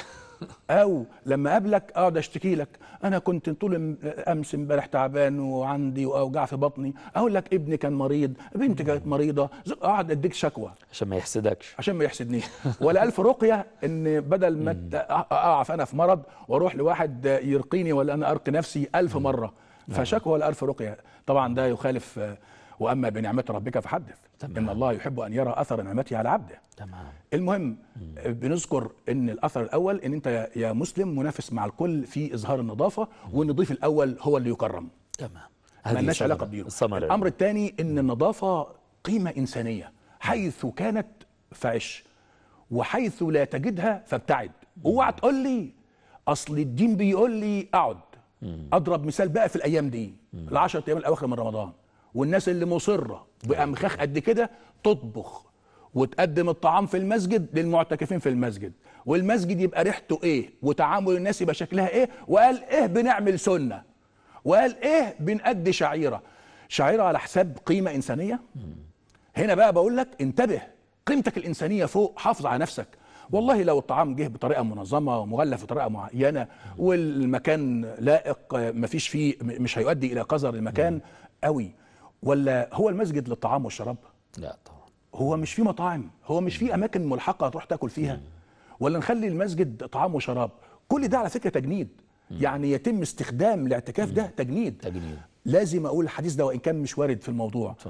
أو لما أقابلك أقعد أشتكي لك أنا كنت طول م- أمس امبارح تعبان وعندي أوجاع في بطني أقول لك ابني كان مريض بنتي كانت مريضة ز- أقعد أديك شكوى عشان ما يحسدكش عشان ما يحسدنيش ولا ألف رقية إن بدل ما ت- أقع أنا في مرض وأروح لواحد يرقيني ولا أنا أرقي نفسي ألف مرة فشكوى ولا ألف رقية طبعا ده يخالف آه، وأما بنعمة ربك فحدث تمام. إن الله يحب أن يرى أثر نعمته على عبده تمام المهم آه، بنذكر ان الاثر الاول ان انت يا مسلم منافس مع الكل في اظهار النظافه والنضيف الاول هو اللي يكرم تمام مالناش ثمرة- علاقه بدينه الثمرة الامر الثاني ان النظافه قيمه انسانيه حيث كانت فعش وحيث لا تجدها فابتعد اوعى تقول لي اصل الدين بيقول لي اقعد اضرب مثال بقى في الايام دي العشر ايام الاواخر من رمضان والناس اللي مصره بامخاخ قد كده تطبخ وتقدم الطعام في المسجد للمعتكفين في المسجد والمسجد يبقى ريحته ايه وتعامل الناس يبقى شكلها ايه وقال ايه بنعمل سنه وقال ايه بنأدي شعيره شعيره على حساب قيمه انسانيه هنا بقى بقول لك انتبه قيمتك الانسانيه فوق حافظ على نفسك والله لو الطعام جه بطريقه منظمه ومغلف بطريقه معينه والمكان لائق آه، مفيش فيه م- مش هيؤدي الى قذر المكان قوي ولا هو المسجد للطعام والشراب لا طبعا هو مش في مطاعم هو مش في اماكن ملحقه تروح تاكل فيها ولا نخلي المسجد طعام وشراب كل ده على فكره تجنيد يعني يتم استخدام الاعتكاف ده تجنيد تجنيد. لازم اقول الحديث ده وان كان مش وارد في الموضوع صح.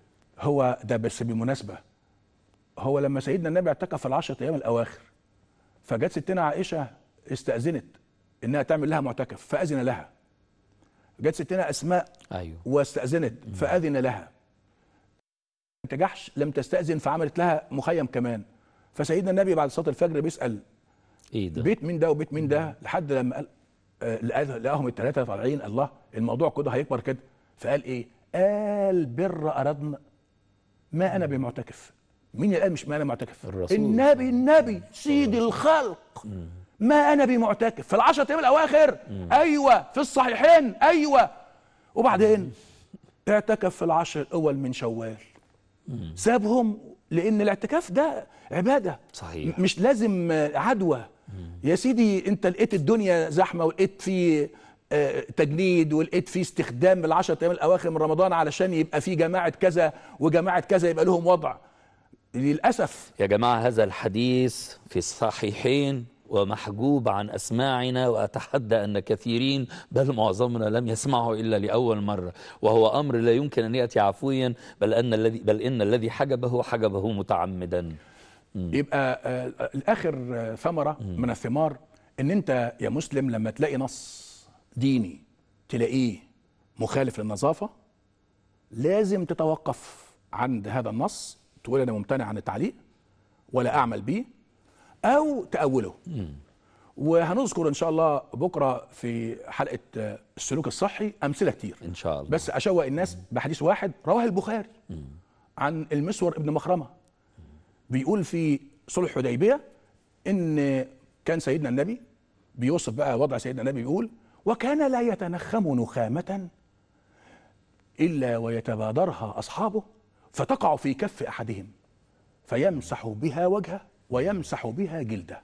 هو ده بس بالمناسبه هو لما سيدنا النبي اعتكف في العشرة ايام الاواخر فجت ستنا عائشه استاذنت انها تعمل لها معتكف فاذن لها جت ستنا اسماء ايوه واستأذنت فأذن لها بنت جحش لم تستأذن فعملت لها مخيم كمان فسيدنا النبي بعد صلاة الفجر بيسأل ايه ده بيت مين ده وبيت مين ده لحد لما قال آه، لقاه- لقاهم الثلاثة طالعين الله الموضوع كده هيكبر كده فقال ايه قال بر أردنا ما أنا بمعتكف مين اللي قال مش ما أنا معتكف الرسول. النبي النبي سيد الخلق ما أنا بمعتكف في العشرة أيام الأواخر أيوة في الصحيحين أيوة وبعدين اعتكف في العشر الاول من شوال سابهم لان الاعتكاف ده عباده صحيح. م- مش لازم آه، عدوى يا سيدي انت لقيت الدنيا زحمه ولقيت في آه، تجنيد ولقيت في استخدام العشر ايام الاواخر من رمضان علشان يبقى في جماعه كذا وجماعه كذا يبقى لهم وضع للاسف يا جماعة هذا الحديث في الصحيحين ومحجوب عن أسماعنا وأتحدى أن كثيرين بل معظمنا لم يسمعه إلا لأول مرة وهو أمر لا يمكن أن يأتي عفويا بل أن الذي بل إن الذي حجبه حجبه متعمدا يبقى آه، الاخر آه، ثمره من الثمار ان انت يا مسلم لما تلاقي نص ديني تلاقيه مخالف للنظافه لازم تتوقف عند هذا النص تقول انا ممتنع عن التعليق ولا اعمل به او تاوله وهنذكر ان شاء الله بكره في حلقه آه، السلوك الصحي امثله كتير إن شاء الله بس اشوق الناس بحديث واحد رواه البخاري عن المسور ابن مخرمه بيقول في صلح حديبيه ان كان سيدنا النبي بيوصف بقى وضع سيدنا النبي بيقول وكان لا يتنخم نخامه الا ويتبادرها اصحابه فتقع في كف احدهم فيمسح بها وجهه ويمسح بها جلده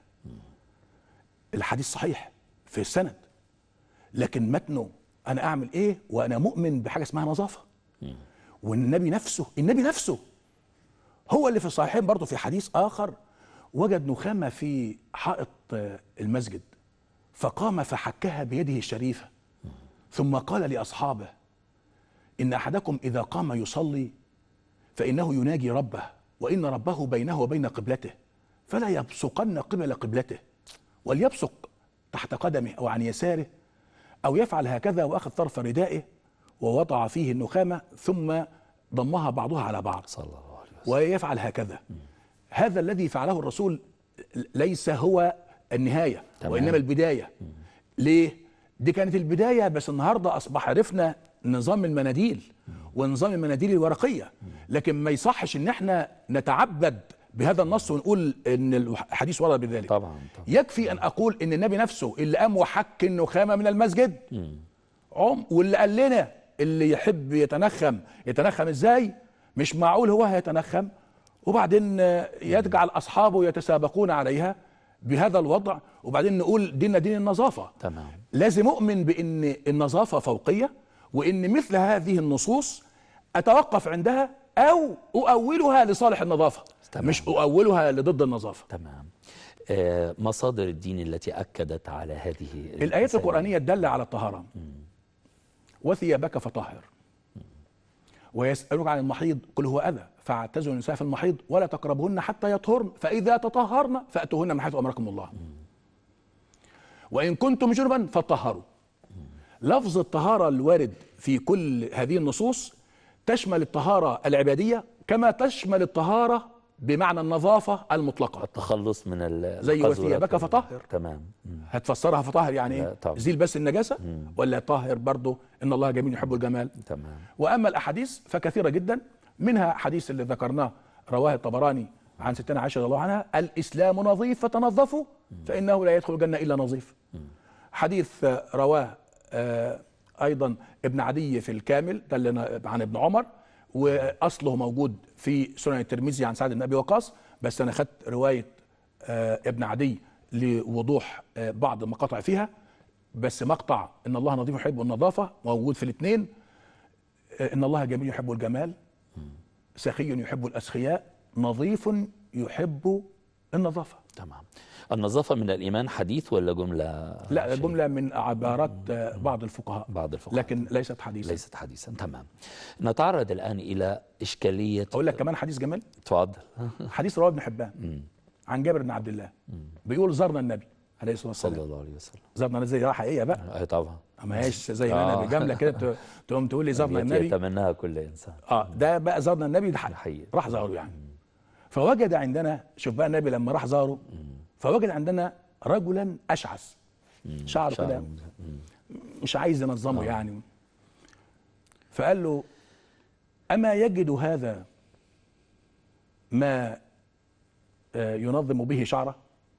الحديث صحيح في السند لكن متنه انا اعمل ايه وانا مؤمن بحاجه اسمها نظافه والنبي نفسه النبي نفسه هو اللي في الصحيحين برضه في حديث اخر وجد نخامه في حائط آه، المسجد فقام فحكها بيده الشريفه ثم قال لاصحابه ان احدكم اذا قام يصلي فانه يناجي ربه وان ربه بينه وبين قبلته فلا يبصقن قبل قبلته وليبصق تحت قدمه او عن يساره او يفعل هكذا واخذ طرف ردائه ووضع فيه النخامه ثم ضمها بعضها على بعض صلى الله عليه وسلم ويفعل هكذا هذا الذي فعله الرسول ليس هو النهايه تمام. وانما البدايه ليه دي كانت البدايه بس النهارده اصبح عرفنا نظام المناديل ونظام المناديل الورقيه لكن ما يصحش ان احنا نتعبد بهذا النص ونقول ان الحديث ورد بذلك طبعا طبعا يكفي ان اقول ان النبي نفسه اللي قام وحك النخامه من المسجد عم واللي قال لنا اللي يحب يتنخم يتنخم ازاي مش معقول هو هيتنخم وبعدين آه، يجعل اصحابه يتسابقون عليها بهذا الوضع وبعدين نقول ديننا دين النظافه تمام لازم اؤمن بان النظافه فوقيه وان مثل هذه النصوص اتوقف عندها او اؤولها لصالح النظافه تمام. مش اؤولها لضد النظافه تمام آه، مصادر الدين التي اكدت على هذه الايات المسائل. القرانيه الداله على الطهاره وثيابك فطهر ويسالونك عن المحيض قل هو اذى فاعتزلوا النساء في المحيض ولا تقربهن حتى يطهرن فاذا تطهرن فاتوهن من حيث امركم الله وان كنتم جنبا فطهروا لفظ الطهاره الوارد في كل هذه النصوص تشمل الطهاره العباديه كما تشمل الطهاره بمعنى النظافه المطلقه التخلص من ال- زي القذورات وثيابك وال- فطهر. تمام مم. هتفسرها فطهر يعني لا، ايه طبعا. زيل بس النجاسه ولا طاهر برضه ان الله جميل يحب الجمال تمام واما الاحاديث فكثيره جدا منها حديث اللي ذكرناه رواه الطبراني عن ستنا عائشه رضي الله عنها الاسلام نظيف فتنظفوا فانه لا يدخل الجنه الا نظيف حديث آه، رواه آه، ايضا ابن عدي في الكامل ده اللي أنا- عن ابن عمر واصله موجود في سنن الترمذي عن سعد بن ابي وقاص بس انا خدت روايه آه، ابن عدي لوضوح آه، بعض المقاطع فيها بس مقطع ان الله نظيف يحب النظافه موجود في الاثنين ان الله جميل يحب الجمال سخي يحب الاسخياء نظيف يحب النظافه تمام النظافة من الإيمان حديث ولا جملة لا شيء؟ جمله من عبارات آه، بعض الفقهاء بعض الفقهاء لكن ليست حديثا ليست حديثا تمام نتعرض الآن إلى إشكالية اقول لك كمان حديث جمال تفضل حديث رواه ابن حبان عن جابر بن عبد الله بيقول زرنا النبي عليه الصلاه صلى والسلام الله عليه وسلم زرنا النبي زي حقيقيه بقى أي طبعا ما هيش زي ما آه. انا بجمله كده ت- تقوم تقول لي زرنا التي النبي يتمناها كل إنسان اه ده بقى زارنا النبي ده حقيقي حقيقي. راح زاره يعني فوجد عندنا شوف بقى النبي لما راح زاره فوجد عندنا رجلا اشعث شعره شعر كده مش عايز ينظمه يعني فقال له اما يجد هذا ما آه، ينظم به شعره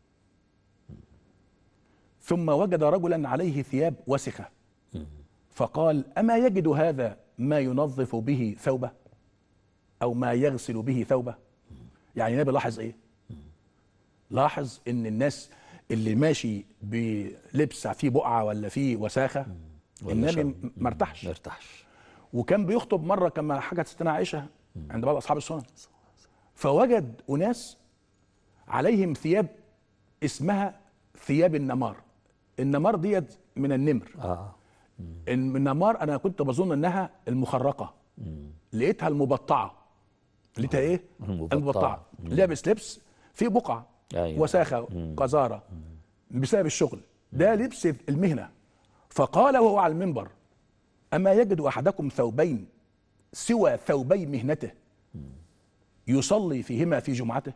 ثم وجد رجلا عليه ثياب وسخه فقال اما يجد هذا ما ينظف به ثوبه او ما يغسل به ثوبه يعني النبي لاحظ ايه لاحظ ان الناس اللي ماشي بلبس فيه بقعه ولا فيه وساخه ولا النبي شر. م- ما ارتاحش ما ارتاحش وكان بيخطب مره كما حكت ستنا عائشه عند بعض اصحاب السنن فوجد اناس عليهم ثياب اسمها ثياب النمار النمار ديت من النمر آه إن- النمار انا كنت بظن انها المخرقه لقيتها المبطعه لقيتها ايه المبطعة. المبطعه لابس لبس فيه بقعه أيوة. وساخه قذاره بسبب الشغل ده لبس المهنه فقال وهو على المنبر اما يجد احدكم ثوبين سوى ثوبي مهنته يصلي فيهما في جمعته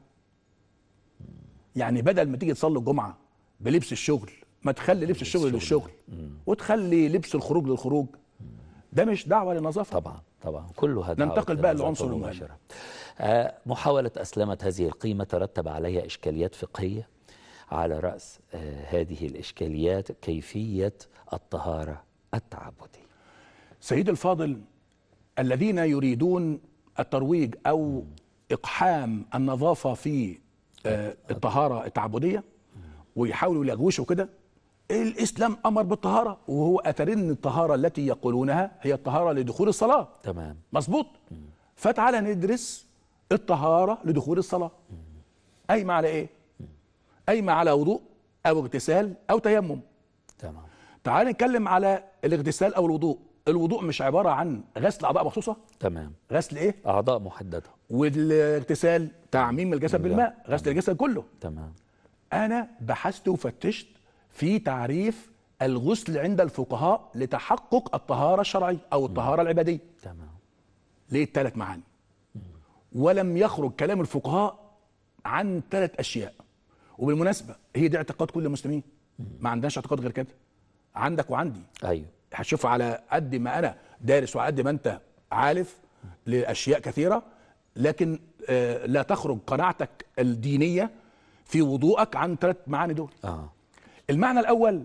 يعني بدل ما تيجي تصلي الجمعه بلبس الشغل ما تخلي لبس الشغل للشغل وتخلي لبس الخروج للخروج ده مش دعوه للنظافه طبعا طبعا كل هذا ننتقل بقى للعنصر المهم. آه محاولة أسلمة هذه القيمة ترتب عليها إشكاليات فقهية على رأس آه هذه الإشكاليات كيفية الطهارة التعبدية سيد الفاضل الذين يريدون الترويج او اقحام النظافه في آه، الطهاره التعبديه ويحاولوا يلغوشوا كده الاسلام امر بالطهاره وهو اترن الطهاره التي يقولونها هي الطهاره لدخول الصلاه تمام مظبوط فتعالى ندرس الطهاره لدخول الصلاه قايمه على ايه قايمه على وضوء او اغتسال او تيمم تمام تعال نتكلم على الاغتسال او الوضوء الوضوء مش عباره عن غسل اعضاء مخصوصه تمام غسل ايه أعضاء محددة والاغتسال تعميم الجسد بالماء غسل الجسد كله تمام انا بحثت وفتشت في تعريف الغسل عند الفقهاء لتحقق الطهاره الشرعيه او الطهاره العباديه تمام ليه الثلاث معاني ولم يخرج كلام الفقهاء عن ثلاث اشياء وبالمناسبه هي دي اعتقاد كل المسلمين ما عندناش اعتقاد غير كده عندك وعندي ايوه هتشوف على قد ما انا دارس وعلى قد ما انت عارف لاشياء كثيره لكن آه، لا تخرج قناعتك الدينيه في وضوءك عن ثلاث معاني دول اه المعنى الاول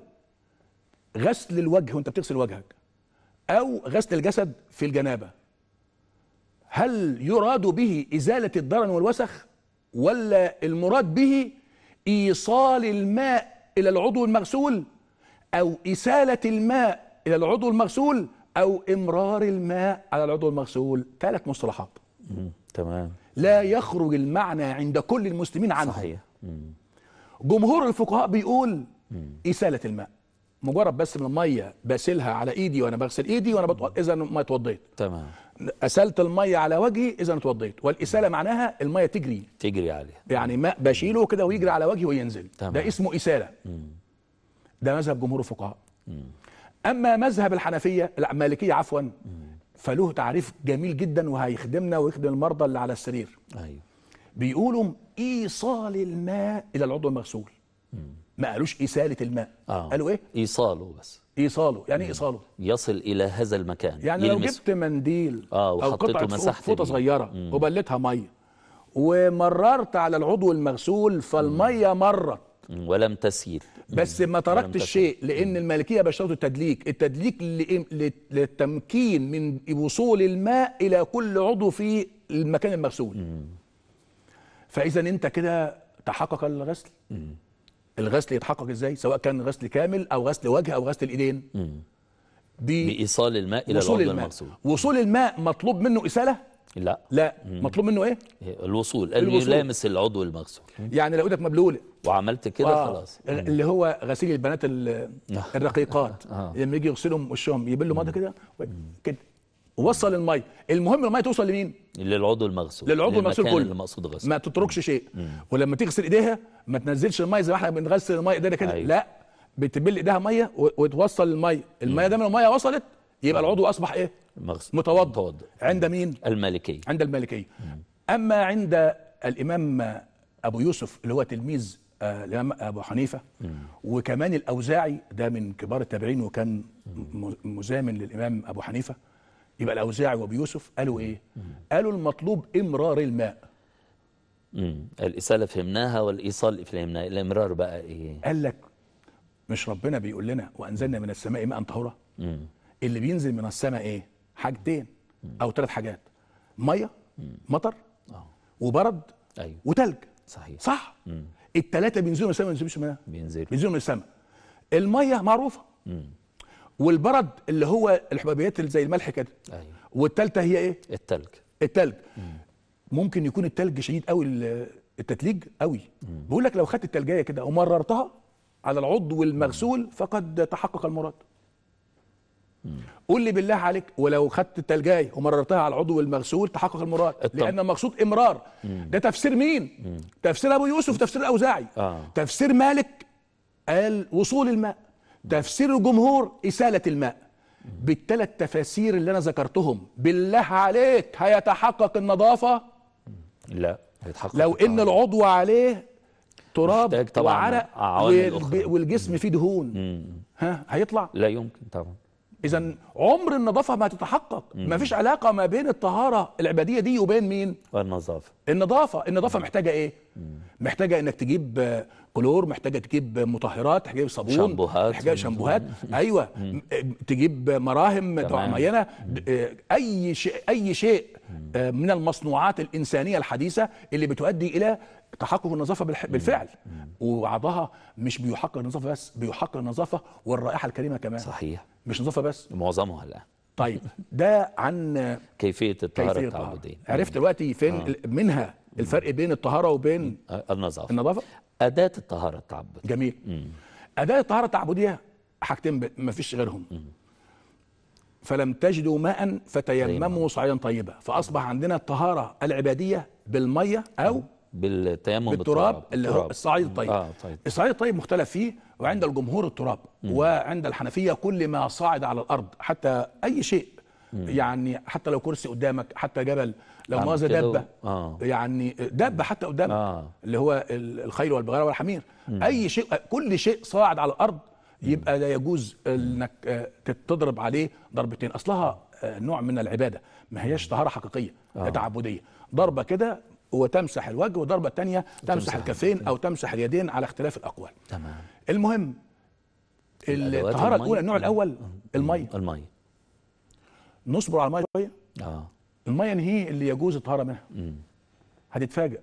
غسل الوجه وانت بتغسل وجهك او غسل الجسد في الجنابه هل يراد به ازاله الضرر والوسخ ولا المراد به ايصال الماء الى العضو المغسول او اساله الماء الى العضو المغسول او امرار الماء على العضو المغسول ثلاث مصطلحات مم. تمام لا يخرج المعنى عند كل المسلمين عنه صحيح مم. جمهور الفقهاء بيقول إسالة الماء مجرد بس من المية بسيلها على إيدي وأنا بغسل إيدي وأنا بتوضى إذا ما اتوضيت تمام أسلت المية على وجهي إذا اتوضيت والإسالة معناها المية تجري تجري عليها يعني ماء بشيله كده ويجري على وجهي وينزل تمام. ده اسمه إسالة ده مذهب جمهور الفقهاء أما مذهب الحنفية لا المالكية عفوا فله تعريف جميل جدا وهيخدمنا ويخدم المرضى اللي على السرير ايوه بيقولوا ايصال الماء الى العضو المغسول ما قالوش اساله الماء اه قالوا ايه ايصاله بس ايصاله يعني ايه ايصاله يصل الى هذا المكان يعني لو يلمسه. جبت منديل آه، او وحطيته قطعه مسحت فوطه بيه. صغيره وبلتها ميه ومررت على العضو المغسول فالميه مرت مم. ولم تسيل بس ما ولم تركت تسل. الشيء لان المالكيه بيشترطوا التدليك التدليك لإيه؟ لت- للتمكين من وصول الماء الى كل عضو في المكان المغسول فاذا انت كده تحقق الغسل الغسل يتحقق ازاي سواء كان غسل كامل او غسل وجه او غسل الايدين بايصال الماء الى بوصول العضو الماء المغسول وصول الماء مطلوب منه اساله لا لا مطلوب منه ايه الوصول ان الوصول. يلامس العضو المغسول يعني لو ايدك مبلوله وعملت كده آه، خلاص اللي هو غسيل البنات ال- الرقيقات آه. لما يجي يغسلهم وشهم يبلوا ميه كده كده ووصل الميه المهم الميه توصل لمين للعضو المغسول للعضو المغسول للمكان كله اللي مقصود غسله ما تتركش شيء ولما تغسل ايديها ما تنزلش الميه زي ما احنا بنغسل الميه ايدينا كده أيوة. لا بتبل ايديها ميه و- وتوصل الميه الميه ده من الميه وصلت يبقى العضو اصبح ايه مغسول متوضا متوضئ. عند مين المالكية عند المالكيه اما عند الامام ابو يوسف اللي هو تلميذ آه، الامام ابو حنيفه وكمان الاوزاعي ده من كبار التابعين وكان م- مزامن للامام ابو حنيفه يبقى الاوزاعي وابو يوسف قالوا ايه قالوا المطلوب امرار الماء مم. الإسالة فهمناها والإيصال فهمناها الإمرار بقى إيه قال لك مش ربنا بيقول لنا وانزلنا من السماء ماء طهورا اللي بينزل من السماء ايه حاجتين او ثلاث حاجات ميه مطر آه. وبرد أيوه وتلج صحيح صح الثلاثه بينزلوا من السماء ما بينزلوش منها بينزل بينزلوا من السماء الميه معروفه والبرد اللي هو الحبيبيات اللي زي الملح كده أيوه والثالثه هي ايه التلج التلج ممكن يكون التلج شديد قوي ال- التتليج قوي بيقول لك لو خدت التلجايه كده ومررتها على العضو المغسول فقد تحقق المراد قول لي بالله عليك ولو خدت التلجايه ومررتها على العضو المغسول تحقق المراد الطب. لان المقصود امرار ده تفسير مين تفسير ابو يوسف تفسير الاوزاعي آه. تفسير مالك قال وصول الماء تفسير الجمهور اساله الماء بالثلاث تفاسير اللي انا ذكرتهم بالله عليك هيتحقق النظافه لا هيتحقق لو ان الطهارة. العضو عليه تراب محتاج طبعاً وعرق عوامل والب- أخرى. والجسم فيه دهون ها هيطلع لا يمكن طبعا اذا عمر النظافه ما تتحقق ما فيش علاقه ما بين الطهاره العباديه دي وبين مين والنظافة النظافه النظافه محتاجه ايه محتاجه انك تجيب آه، كلور محتاجه تجيب مطهرات محتاجه تجيب صابون شامبوهات. محتاجه شامبوهات ايوه م- تجيب مراهم تمام. معينه د- آه، اي شيء اي شيء آه، من المصنوعات الانسانيه الحديثه اللي بتؤدي الى تحقق النظافه بالح- بالفعل وبعضها مش بيحقق النظافه بس بيحقق النظافه والرائحه الكريمه كمان صحيح مش نظافه بس معظمها الآن طيب ده عن آه، كيفية الطهارة كيفيه الطهاره التعبدية عرفت دلوقتي فين ال- منها الفرق بين الطهاره وبين آه، النظافة النظافه أداة الطهارة التعبدية جميل اداه الطهاره التعبديه حاجتين ب- ما فيش غيرهم فلم تجدوا ماء فتيمموا صعيدا طيبا فاصبح عندنا الطهاره العباديه بالميه او بالتيمم بالتراب اللي هو التراب. الصعيد الطيب اه طيب الصعيد الطيب مختلف فيه وعند الجمهور التراب وعند الحنفيه كل ما صعد على الارض حتى اي شيء يعني حتى لو كرسي قدامك حتى جبل لو عمل مؤاخذه كده دبه و- آه. يعني دبه حتى قدام آه. اللي هو ال- الخيل والبغال والحمير اي شيء كل شيء صاعد على الارض يبقى لا يجوز انك آه، تضرب عليه ضربتين اصلها آه، نوع من العباده ما هياش طهاره حقيقيه آه. تعبديه ضربه كده وتمسح الوجه وضربه تانية تمسح الكفين او تمسح اليدين على اختلاف الاقوال تمام المهم الأدوات الطهاره المية. الاولى النوع الاول الميه المية نصبر على الميه شويه اه الميه هي اللي يجوز الطهاره منها هتتفاجئ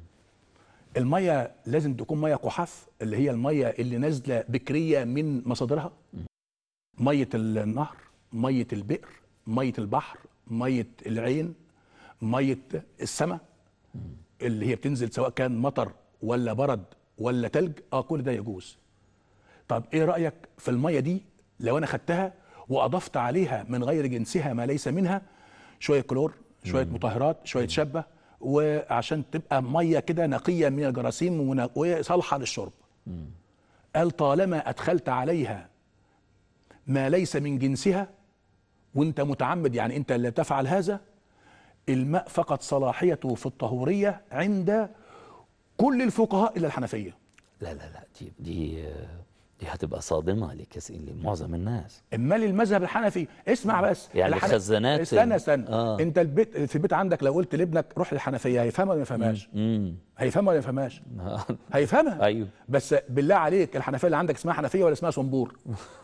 الميه لازم تكون ميه قحاف اللي هي الميه اللي نازله بكريه من مصادرها ميه النهر ميه البئر ميه البحر ميه العين ميه السماء اللي هي بتنزل سواء كان مطر ولا برد ولا تلج اه كل ده يجوز طب ايه رايك في الميه دي لو انا خدتها واضفت عليها من غير جنسها ما ليس منها شويه كلور شويه مطهرات شويه شبه وعشان تبقى ميه كده نقيه من الجراثيم ون- وصالحه للشرب قال طالما ادخلت عليها ما ليس من جنسها وانت متعمد يعني انت لا تفعل هذا الماء فقط صلاحيته في الطهوريه عند كل الفقهاء الا الحنفيه لا لا لا دي دي دي هتبقى صادمة لكثير لمعظم الناس امال المذهب الحنفي اسمع بس يعني الحن- خزانات استنى استنى آه. آه. انت البيت في البيت عندك لو قلت لابنك روح للحنفيه هيفهمها ولا ما يفهمهاش امم هيفهمها ولا ما يفهمهاش هيفهمها ايوه بس بالله عليك الحنفيه اللي عندك اسمها حنفيه ولا اسمها صنبور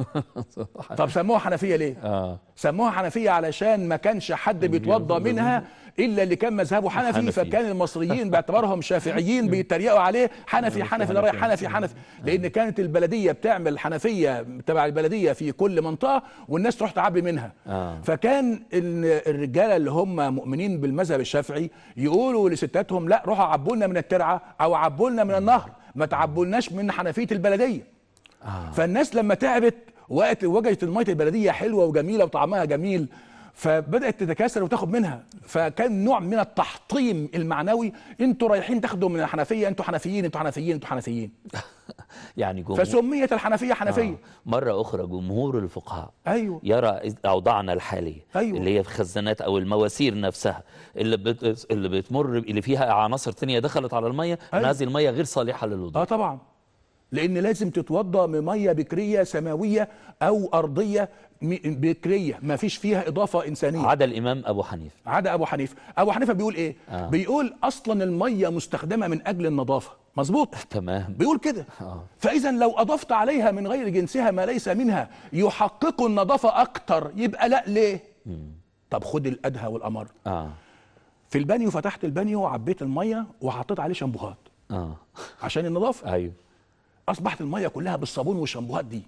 طب سموها حنفيه ليه اه سموها حنفيه علشان ما كانش حد بيتوضا منها الا اللي كان مذهبه حنفي, حنفي. فكان المصريين باعتبارهم شافعيين بيتريقوا عليه حنفي حنفي ده رايح حنفي حنفي لان كانت البلديه بتعمل حنفيه تبع البلديه في كل منطقه والناس تروح تعبي منها آه. فكان ال- الرجاله اللي هم مؤمنين بالمذهب الشافعي يقولوا لستاتهم لا روحوا عبوا لنا من الترعه او عبوا لنا من النهر ما تعبولناش من حنفيه البلديه آه. فالناس لما تعبت وقت وجدت الميه البلديه حلوه وجميله وطعمها جميل فبدات تتكاثر وتاخد منها فكان نوع من التحطيم المعنوي انتوا رايحين تاخدوا من الحنفيه انتوا حنفيين انتوا حنفيين انتوا حنفيين يعني جمهور فسميت الحنفيه حنفيه آه. مرة أخرى جمهور الفقهاء ايوه يرى إذ- أوضاعنا الحالية أيوة. اللي هي في خزانات أو المواسير نفسها اللي بت... اللي بتمر اللي فيها عناصر تانية دخلت على المية أن أيوة. هذه المية غير صالحة للوضوء اه طبعا لان لازم تتوضا من ميه بكريه سماويه او ارضيه م- بكريه ما فيش فيها اضافه انسانيه عدا الإمام أبو حنيفة عدا ابو حنيفه ابو حنيفه بيقول ايه آه. بيقول اصلا الميه مستخدمه من اجل النظافه مظبوط تمام بيقول كده آه. فاذا لو اضفت عليها من غير جنسها ما ليس منها يحقق النظافه اكتر يبقى لا ليه طب خد الادهى والامر آه في البانيو فتحت البانيو وعبيت الميه وحطيت عليه شامبوهات آه عشان النظافه أيوه اصبحت الميه كلها بالصابون والشامبوهات دي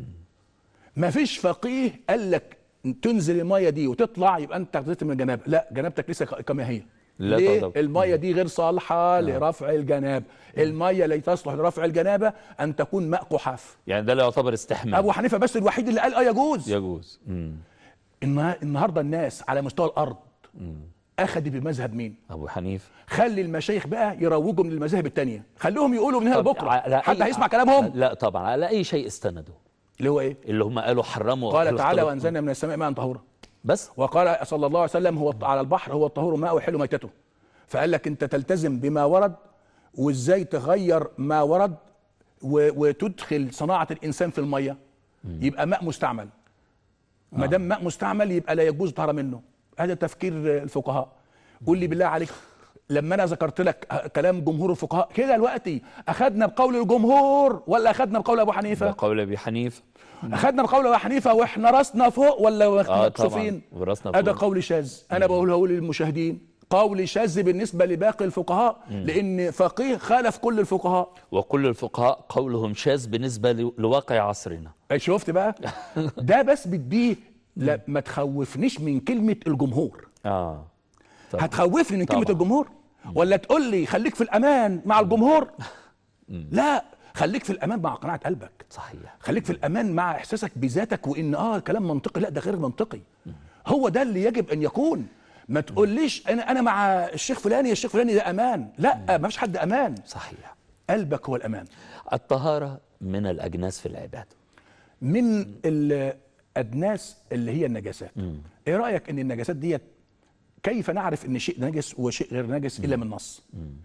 ما فيش فقيه قال لك تنزل الميه دي وتطلع يبقى انت اغتسلت من الجنابه لا جنابتك لسه كما هي لا ليه؟ طبعا. الميه دي غير صالحه لرفع الجنابه الميه التي تصلح لرفع الجنابه ان تكون ماء قحاف يعني ده لا يعتبر استحمام ابو حنيفه بس الوحيد اللي قال اه يجوز يجوز مم. النها- النهارده الناس على مستوى الارض اخذ بمذهب مين أبو حنيفة خلي المشايخ بقى يروجوا من المذاهب التانية خليهم يقولوا من هنا طب لبكره على حد أي- هيسمع كلامهم لا طبعا على أي شيء استندوا اللي هو ايه اللي هم قالوا حرموا قال قالوا تعالى اختلطوا. وانزلنا من السماء ماء طهورا بس وقال صلى الله عليه وسلم هو على البحر هو الطهور ماء ويحل ميتته فقال لك انت تلتزم بما ورد وازاي تغير ما ورد و- وتدخل صناعه الانسان في الميه يبقى ماء مستعمل ما دام ماء مستعمل يبقى لا يجوز طهاره منه هذا تفكير الفقهاء قول لي بالله عليك لما انا ذكرت لك كلام جمهور الفقهاء كده دلوقتي اخذنا بقول الجمهور ولا اخذنا بقول ابو حنيفه قول أبي حنيفة اخذنا بقول ابو حنيفه واحنا راسنا فوق ولا آه طبعا مكسوفين وراسنا هذا فوق. قول شاذ انا بقوله للمشاهدين قول شاذ بالنسبه لباقي الفقهاء لان فقيه خالف كل الفقهاء وكل الفقهاء قولهم شاذ بالنسبة ل- لواقع عصرنا أي شفت بقى ده بس بديه لا ما تخوفنيش من كلمه الجمهور آه طبعا. هتخوفني من كلمه طبعا. الجمهور ولا تقول لي خليك في الامان مع الجمهور لا خليك في الامان مع قناعه قلبك صحيح خليك في الامان مع احساسك بذاتك وان اه كلام منطقي لا ده غير منطقي هو ده اللي يجب ان يكون ما تقوليش انا انا مع الشيخ فلاني الشيخ فلاني ده امان لا ما فيش حد امان صحيح قلبك هو الامان الطهارة من الأجناس في العبادة من الادناس اللي هي النجاسات ايه رايك ان النجاسات ديت كيف نعرف ان شيء نجس وشيء غير نجس الا من نص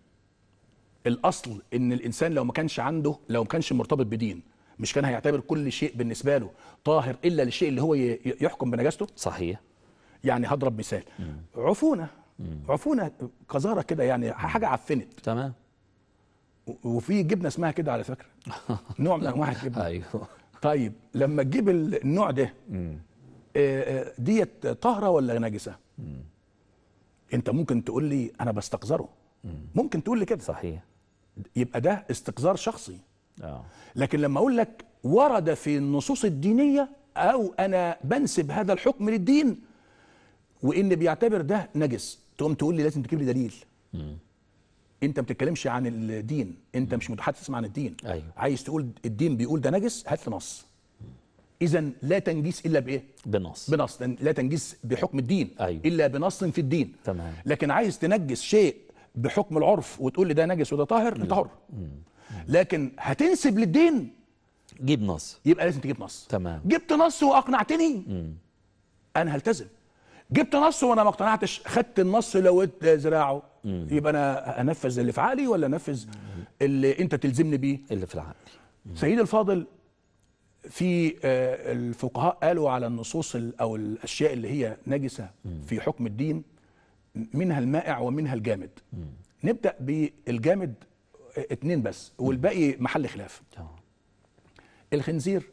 الاصل ان الانسان لو ما كانش عنده لو ما كانش مرتبط بدين مش كان هيعتبر كل شيء بالنسبه له طاهر الا للشيء اللي هو ي- يحكم بنجاسته صحيح يعني هضرب مثال عفونه عفونه قذاره كده يعني حاجه عفنت تمام و- وفي جبنه اسمها كده على فكره نوع من انواع الجبنه ايوه طيب لما تجيب ال- النوع ده آه، آه، ديت طاهره ولا نجسه انت ممكن تقول لي انا بستقذره ممكن تقول لي كده صحيح يبقى ده استقذار شخصي اه لكن لما اقول لك ورد في النصوص الدينيه او انا بنسب هذا الحكم للدين وان بيعتبر ده نجس تقوم تقول لي لازم تجيب لي دليل انت ما بتتكلمش عن الدين انت مش متحدث عن الدين أيوة. عايز تقول الدين بيقول ده نجس هات لي نص اذا لا تنجيس الا بايه بنص بنص لأن لا تنجيس بحكم الدين أيوة. الا بنص في الدين تمام. لكن عايز تنجس شيء بحكم العرف وتقول لي ده نجس وده طاهر انت حر لكن هتنسب للدين جيب نص يبقى لازم تجيب نص تمام. جبت نص واقنعتني انا هلتزم جبت نص وانا ما اقتنعتش خدت النص لويت ذراعه يبقى انا انفذ اللي في عقلي ولا انفذ اللي انت تلزمني بيه اللي في العقل سيدي الفاضل في آه، الفقهاء قالوا على النصوص ال- او الاشياء اللي هي نجسه في حكم الدين منها المائع ومنها الجامد نبدا بالجامد آه، اتنين بس والباقي محل خلاف آه. الخنزير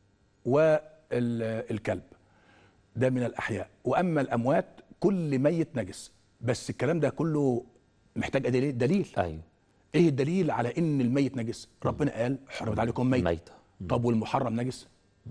والكلب ده من الاحياء واما الاموات كل ميت نجس بس الكلام ده كله محتاج دليل دليل ايوه ايه الدليل على ان الميت نجس ربنا قال حرمت عليكم ميت ميتة طب والمحرم نجس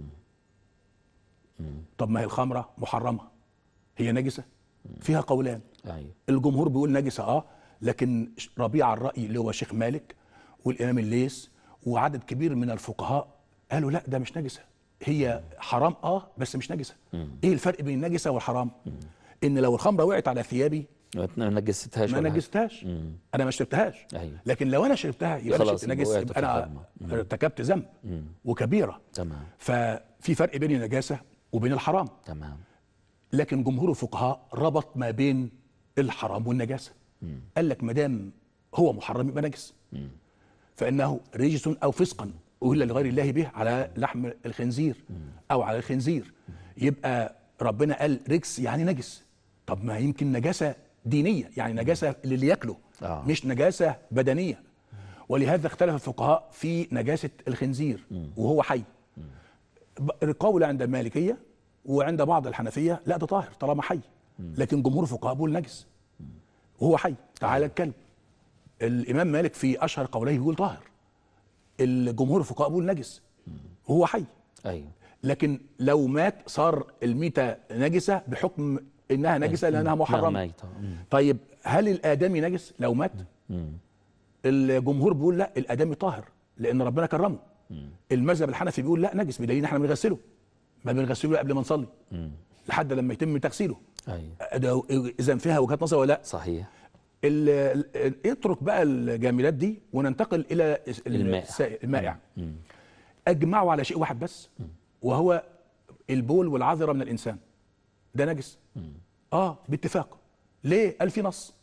طب ما هي الخمره محرمه هي نجسه فيها قولان ايوه الجمهور بيقول نجسه اه لكن ربيع الراي اللي هو شيخ مالك والامام الليث وعدد كبير من الفقهاء قالوا لا ده مش نجسه هي حرام اه بس مش نجسه ايه الفرق بين النجسه والحرام ان لو الخمره وقعت على ثيابي ما نجستهاش ما ولا حاجة. نجستهاش انا ما شربتهاش أيوة. لكن لو انا شربتها يبقى انا خلاص شربت يبقى نجس وقعت يبقى في انا الحرمة. ارتكبت ذنب وكبيره تمام ففي فرق بين النجاسه وبين الحرام تمام لكن جمهور الفقهاء ربط ما بين الحرام والنجاسه قال لك ما دام هو محرم يبقى نجس فانه رجس او فسقا اهل لغير الله به على لحم الخنزير او على الخنزير يبقى ربنا قال رجس يعني نجس طب ما يمكن نجاسه دينيه يعني نجاسه للي ياكله آه. مش نجاسه بدنيه ولهذا اختلف الفقهاء في نجاسه الخنزير وهو حي ب- قول عند المالكيه وعند بعض الحنفيه لا ده طاهر طالما حي لكن جمهور الفقهاء بيقول نجس وهو حي تعالى الكلب الامام مالك في اشهر قوليه بيقول طاهر الجمهور الفقهاء بيقول نجس وهو حي ايوه لكن لو مات صار الميتة نجسة بحكم انها نجسة لانها محرمة ميتة. مم. طيب هل الادمي نجس لو مات الجمهور بيقول لا الادمي طاهر لان ربنا كرمه المذهب الحنفي بيقول لا نجس بدليل ان احنا بنغسله ما بنغسله قبل ما نصلي لحد لما يتم تغسيله ايوه ده اذا فيها وجهات نظر ولا لا صحيح ال- ال- اترك بقى الجامدات دي وننتقل الى ال- المائع. السائل- المائع اجمعوا على شيء واحد بس وهو البول والعذره من الانسان ده نجس اه باتفاق ليه قال في نص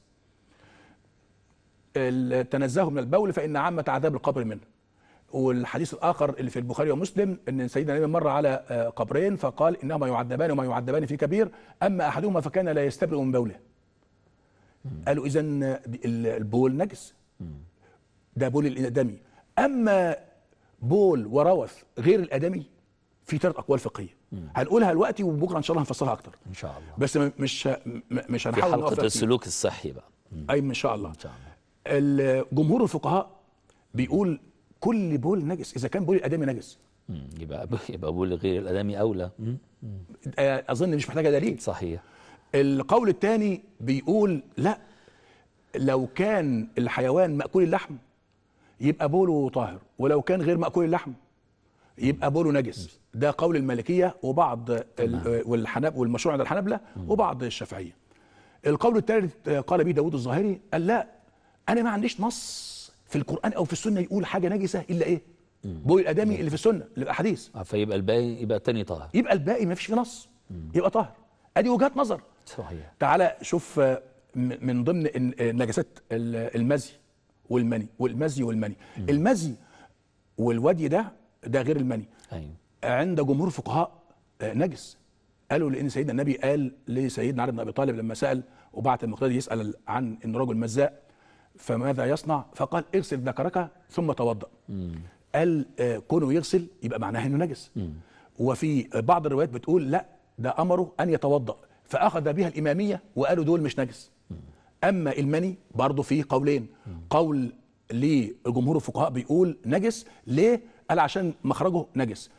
ال- تنزهوا من البول فان عامه عذاب القبر منه والحديث الاخر اللي في البخاري ومسلم ان سيدنا النبي مر على آه، قبرين فقال انهما يعذبان وما يعذبان في كبير اما احدهما فكان لا يستبرئ من بوله قالوا اذا البول نجس ده بول الادمي اما بول وروث غير الادمي في ثلاث اقوال فقهيه هنقولها دلوقتي وبكره ان شاء الله هنفصلها اكتر ان شاء الله بس م- مش م- مش في هنحاول نقف حلقة فيها كتير. السلوك الصحي بقى مم. اي ان شاء الله ان شاء الله جمهور الفقهاء بيقول كل بول نجس اذا كان بول الادمي نجس مم. يبقى يبقى بقول غير الادمي اولى مم. آه، اظن مش محتاجه دليل صحيح القول الثاني بيقول لا لو كان الحيوان مأكول اللحم يبقى بوله طاهر ولو كان غير مأكول اللحم يبقى بوله نجس ده قول المالكية وبعض ال- والحنب والمشروع عند الحنبلة وبعض الشافعية القول الثالث قال به داود الظاهري قال لا أنا ما عنديش نص في القرآن أو في السنة يقول حاجة نجسة إلا إيه بول الآدمي اللي في السنة اللي في الأحاديث آه، فيبقى الباقي يبقى التاني طاهر يبقى الباقي ما فيش فيه نص يبقى طاهر ادي وجهات نظر صحيح تعالى شوف آه، م- من ضمن الن- آه، نجاسات ال- المزي والمني والمزي والمني المزي والودي ده ده غير المني ايوه عند جمهور الفقهاء آه، نجس قالوا لان سيدنا النبي قال لسيدنا علي بن ابي طالب لما سال وبعت المقتدي يسال عن ان رجل مزاء فماذا يصنع فقال اغسل ذكرك ثم توضا قال آه، كونه يغسل يبقى معناها انه نجس وفي بعض الروايات بتقول لا ده امره ان يتوضا فاخذ بها الاماميه وقالوا دول مش نجس اما المني برضه فيه قولين قول لجمهور الفقهاء بيقول نجس ليه قال عشان مخرجه نجس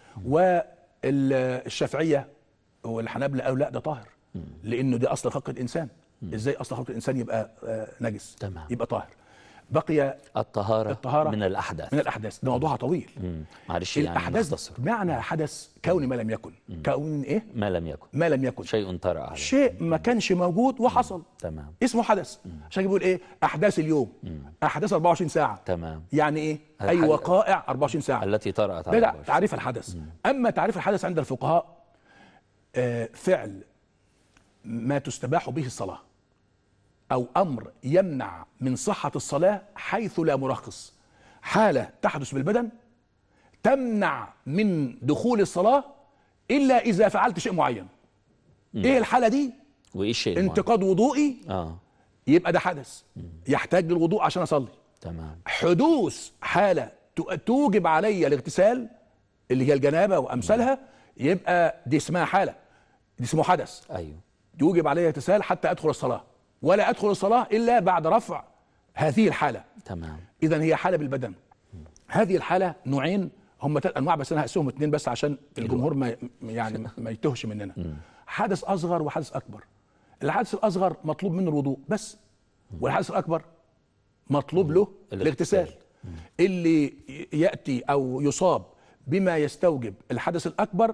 والشافعيه والحنابلة قالوا لا ده طاهر لانه ده اصل خلق الانسان ازاي اصل خلق الانسان يبقى آه، نجس تمام. يبقى طاهر بقي الطهاره, الطهارة من الاحداث من الاحداث ده موضوعها طويل مم. معلش يعني الاحداث نختصر معنى حدث كون ما لم يكن كون ايه ما لم يكن ما لم يكن شيء طرأ عليه شيء ما كانش موجود وحصل تمام اسمه حدث عشان بيقول ايه احداث اليوم احداث 24 ساعه تمام يعني ايه هذا اي حاجة- وقائع 24 ساعه التي طرأت ده على ده البشر. تعريف الحدث اما تعريف الحدث عند الفقهاء آه، فعل ما تستباح به الصلاه او امر يمنع من صحه الصلاه حيث لا مرخص حاله تحدث بالبدن تمنع من دخول الصلاه الا اذا فعلت شيء معين ايه الحاله دي وايه الشيء المعين؟ انتقاد وضوئي اه يبقى ده حدث يحتاج للوضوء عشان اصلي تمام حدوث حاله تو- توجب علي الاغتسال اللي هي الجنابه وامثالها يبقى دي اسمها حاله دي اسمه حدث ايوه يوجب علي الاغتسال حتى ادخل الصلاه ولا ادخل الصلاه الا بعد رفع هذه الحاله تمام اذا هي حاله بالبدن هذه الحاله نوعين هم ثلاث انواع بس انا هقسمهم اثنين بس عشان الجمهور ما يعني ما يتهش مننا حدث اصغر وحدث اكبر الحدث الاصغر مطلوب منه الوضوء بس والحدث الاكبر مطلوب له الاغتسال. الاغتسال اللي ياتي او يصاب بما يستوجب الحدث الاكبر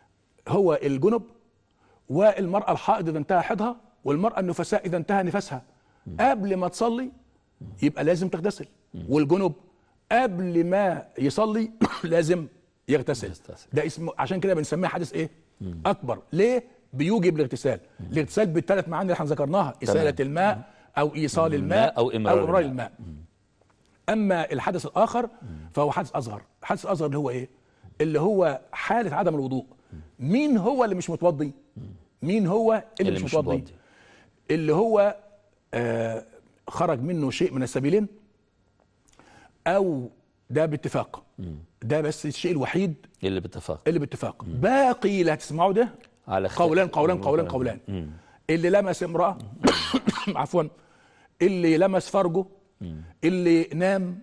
هو الجنب والمراه الحائض اذا انتهى حيضها والمراه النفساء اذا انتهى نفاسها قبل ما تصلي يبقى لازم تغتسل والجنب قبل ما يصلي لازم يغتسل يغتسل. ده اسمه عشان كده بنسميه حدث ايه اكبر ليه بيوجب الاغتسال الاغتسال بالثلاث معاني اللي احنا ذكرناها اساله الماء او ايصال الماء أو إمرار او امرار الماء. الماء اما الحدث الاخر فهو حدث اصغر الحدث الاصغر اللي هو ايه اللي هو حاله عدم الوضوء مين هو اللي مش متوضي مين هو اللي, اللي مش مش متوضي متوضي. اللي هو آه خرج منه شيء من السبيلين او ده باتفاق ده بس الشيء الوحيد اللي باتفاق اللي باتفاق باقي اللي هتسمعوا ده على اختلاف. قولان قولان قولان قولان اللي لمس امرأة عفوا اللي لمس فرجه اللي نام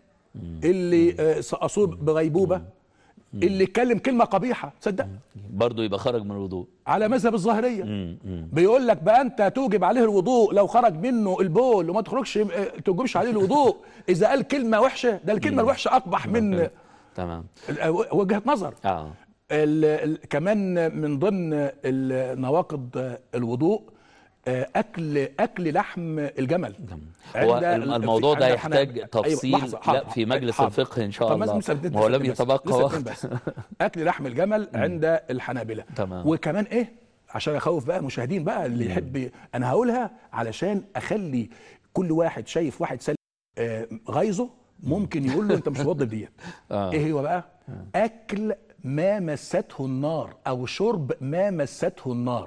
اللي آه، أصيب بغيبوبة اللي اتكلم كلمة قبيحة تصدق برضه يبقى خرج من الوضوء على مذهب الظاهرية مم. مم. بيقول لك بقى انت توجب عليه الوضوء لو خرج منه البول وما تخرجش آه، توجبش عليه الوضوء اذا قال كلمة وحشة ده الكلمة الوحشة اقبح من تمام آه، وجهة نظر اه ال ال كمان من ضمن ال- نواقض الوضوء آه، اكل اكل لحم الجمل هو عند ال- الموضوع في- ده عند يحتاج الحنابلة. تفصيل لحظة، لا حاضر، في مجلس حاضر. الفقه ان شاء طب الله لسه اتنين- ما هو لم لسه اتنين يتبقى بس. لسه وقت اتنين بس. اكل لحم الجمل عند الحنابلة تمام. وكمان ايه عشان اخوف بقى مشاهدين بقى اللي يحب انا هقولها علشان اخلي كل واحد شايف واحد سل آه، غيظه ممكن يقول له انت مش متوضي ديت آه. ايه هو بقى اكل ما مسته النار او شرب ما مسته النار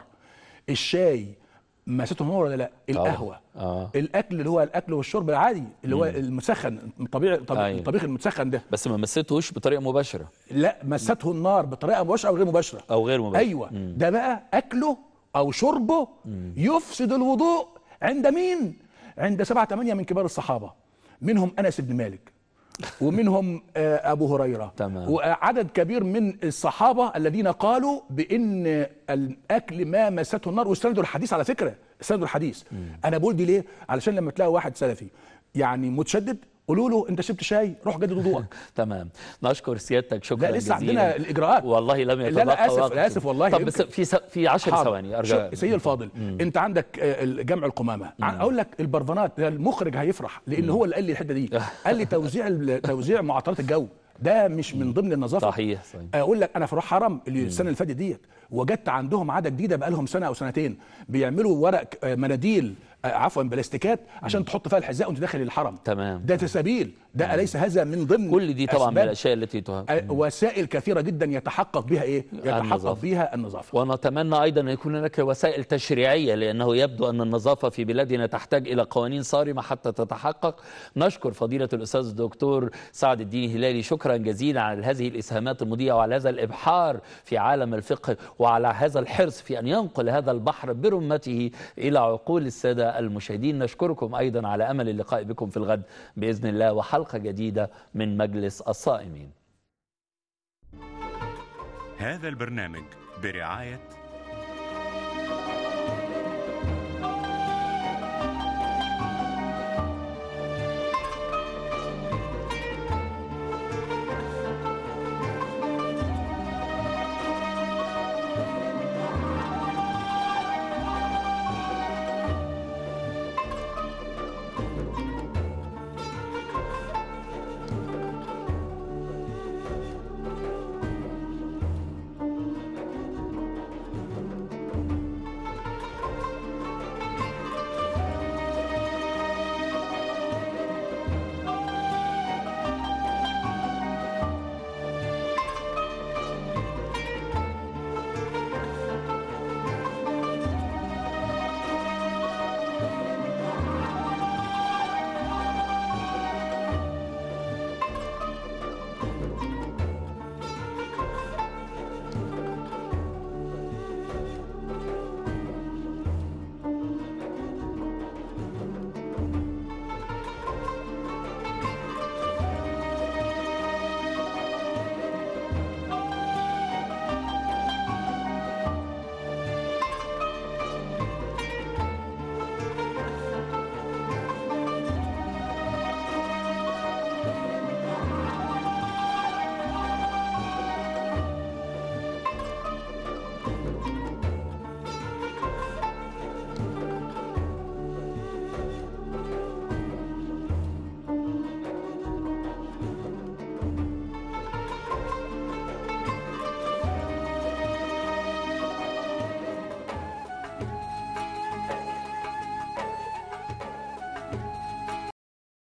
الشاي مسته النار ولا لا القهوه آه. الاكل اللي هو الاكل والشرب العادي اللي هو المسخن الطبيعي الطب- أيوة. الطبيخ المتسخن ده بس ما مسيتهوش بطريقه مباشره لا مسته النار بطريقه مباشره او غير مباشره او غير مباشره ايوه ده بقى اكله او شربه يفسد الوضوء عند مين عند سبعة ثمانية من كبار الصحابة منهم أنس بن مالك ومنهم آه، أبو هريرة تمام. وعدد كبير من الصحابة الذين قالوا بأن الأكل ما مسته النار واستندوا الحديث على فكرة استندوا الحديث أنا بقول دي ليه علشان لما تلاقي واحد سلفي يعني متشدد قولوا له أنت شربت شاي روح جدد وضوءك تمام نشكر سيادتك شكرا لا لسه جزيلا عندنا الإجراءات والله لم لا، يتبقى لا، آسف، وقت. لا، آسف والله، طب بس يمكن. في س... في 10 حاضر. ثواني ارجع شوف، سيدي الفاضل انت عندك آه، جمع القمامه عن- اقول لك البرفانات ده المخرج هيفرح لان هو اللي قال لي الحته دي قال لي توزيع ال- توزيع معطرات الجو ده مش من ضمن النظافه صحيح صحيح اقول لك انا في روح حرم اللي السنه اللي فاتت ديت وجدت عندهم عاده جديده بقى لهم سنه او سنتين بيعملوا ورق آه، مناديل آه، عفوا بلاستيكات عشان تحط فيها الحذاء وانت داخل الحرم تمام ده تسابيل ده اليس هذا من ضمن كل دي طبعا من أسباب الاشياء التي تهم آه، وسائل كثيره جدا يتحقق بها ايه يتحقق النظافة. بها النظافه ونتمنى ايضا ان يكون هناك وسائل تشريعيه لانه يبدو ان النظافه في بلادنا تحتاج الى قوانين صارمه حتى تتحقق نشكر فضيله الاستاذ الدكتور سعد الدين هلالي شكرا جزيلا على هذه الاسهامات المضيئه وعلى هذا الابحار في عالم الفقه وعلى هذا الحرص في ان ينقل هذا البحر برمته الى عقول الساده المشاهدين نشكركم ايضا على امل اللقاء بكم في الغد باذن الله وحلقه جديده من مجلس الصائمين هذا البرنامج برعاية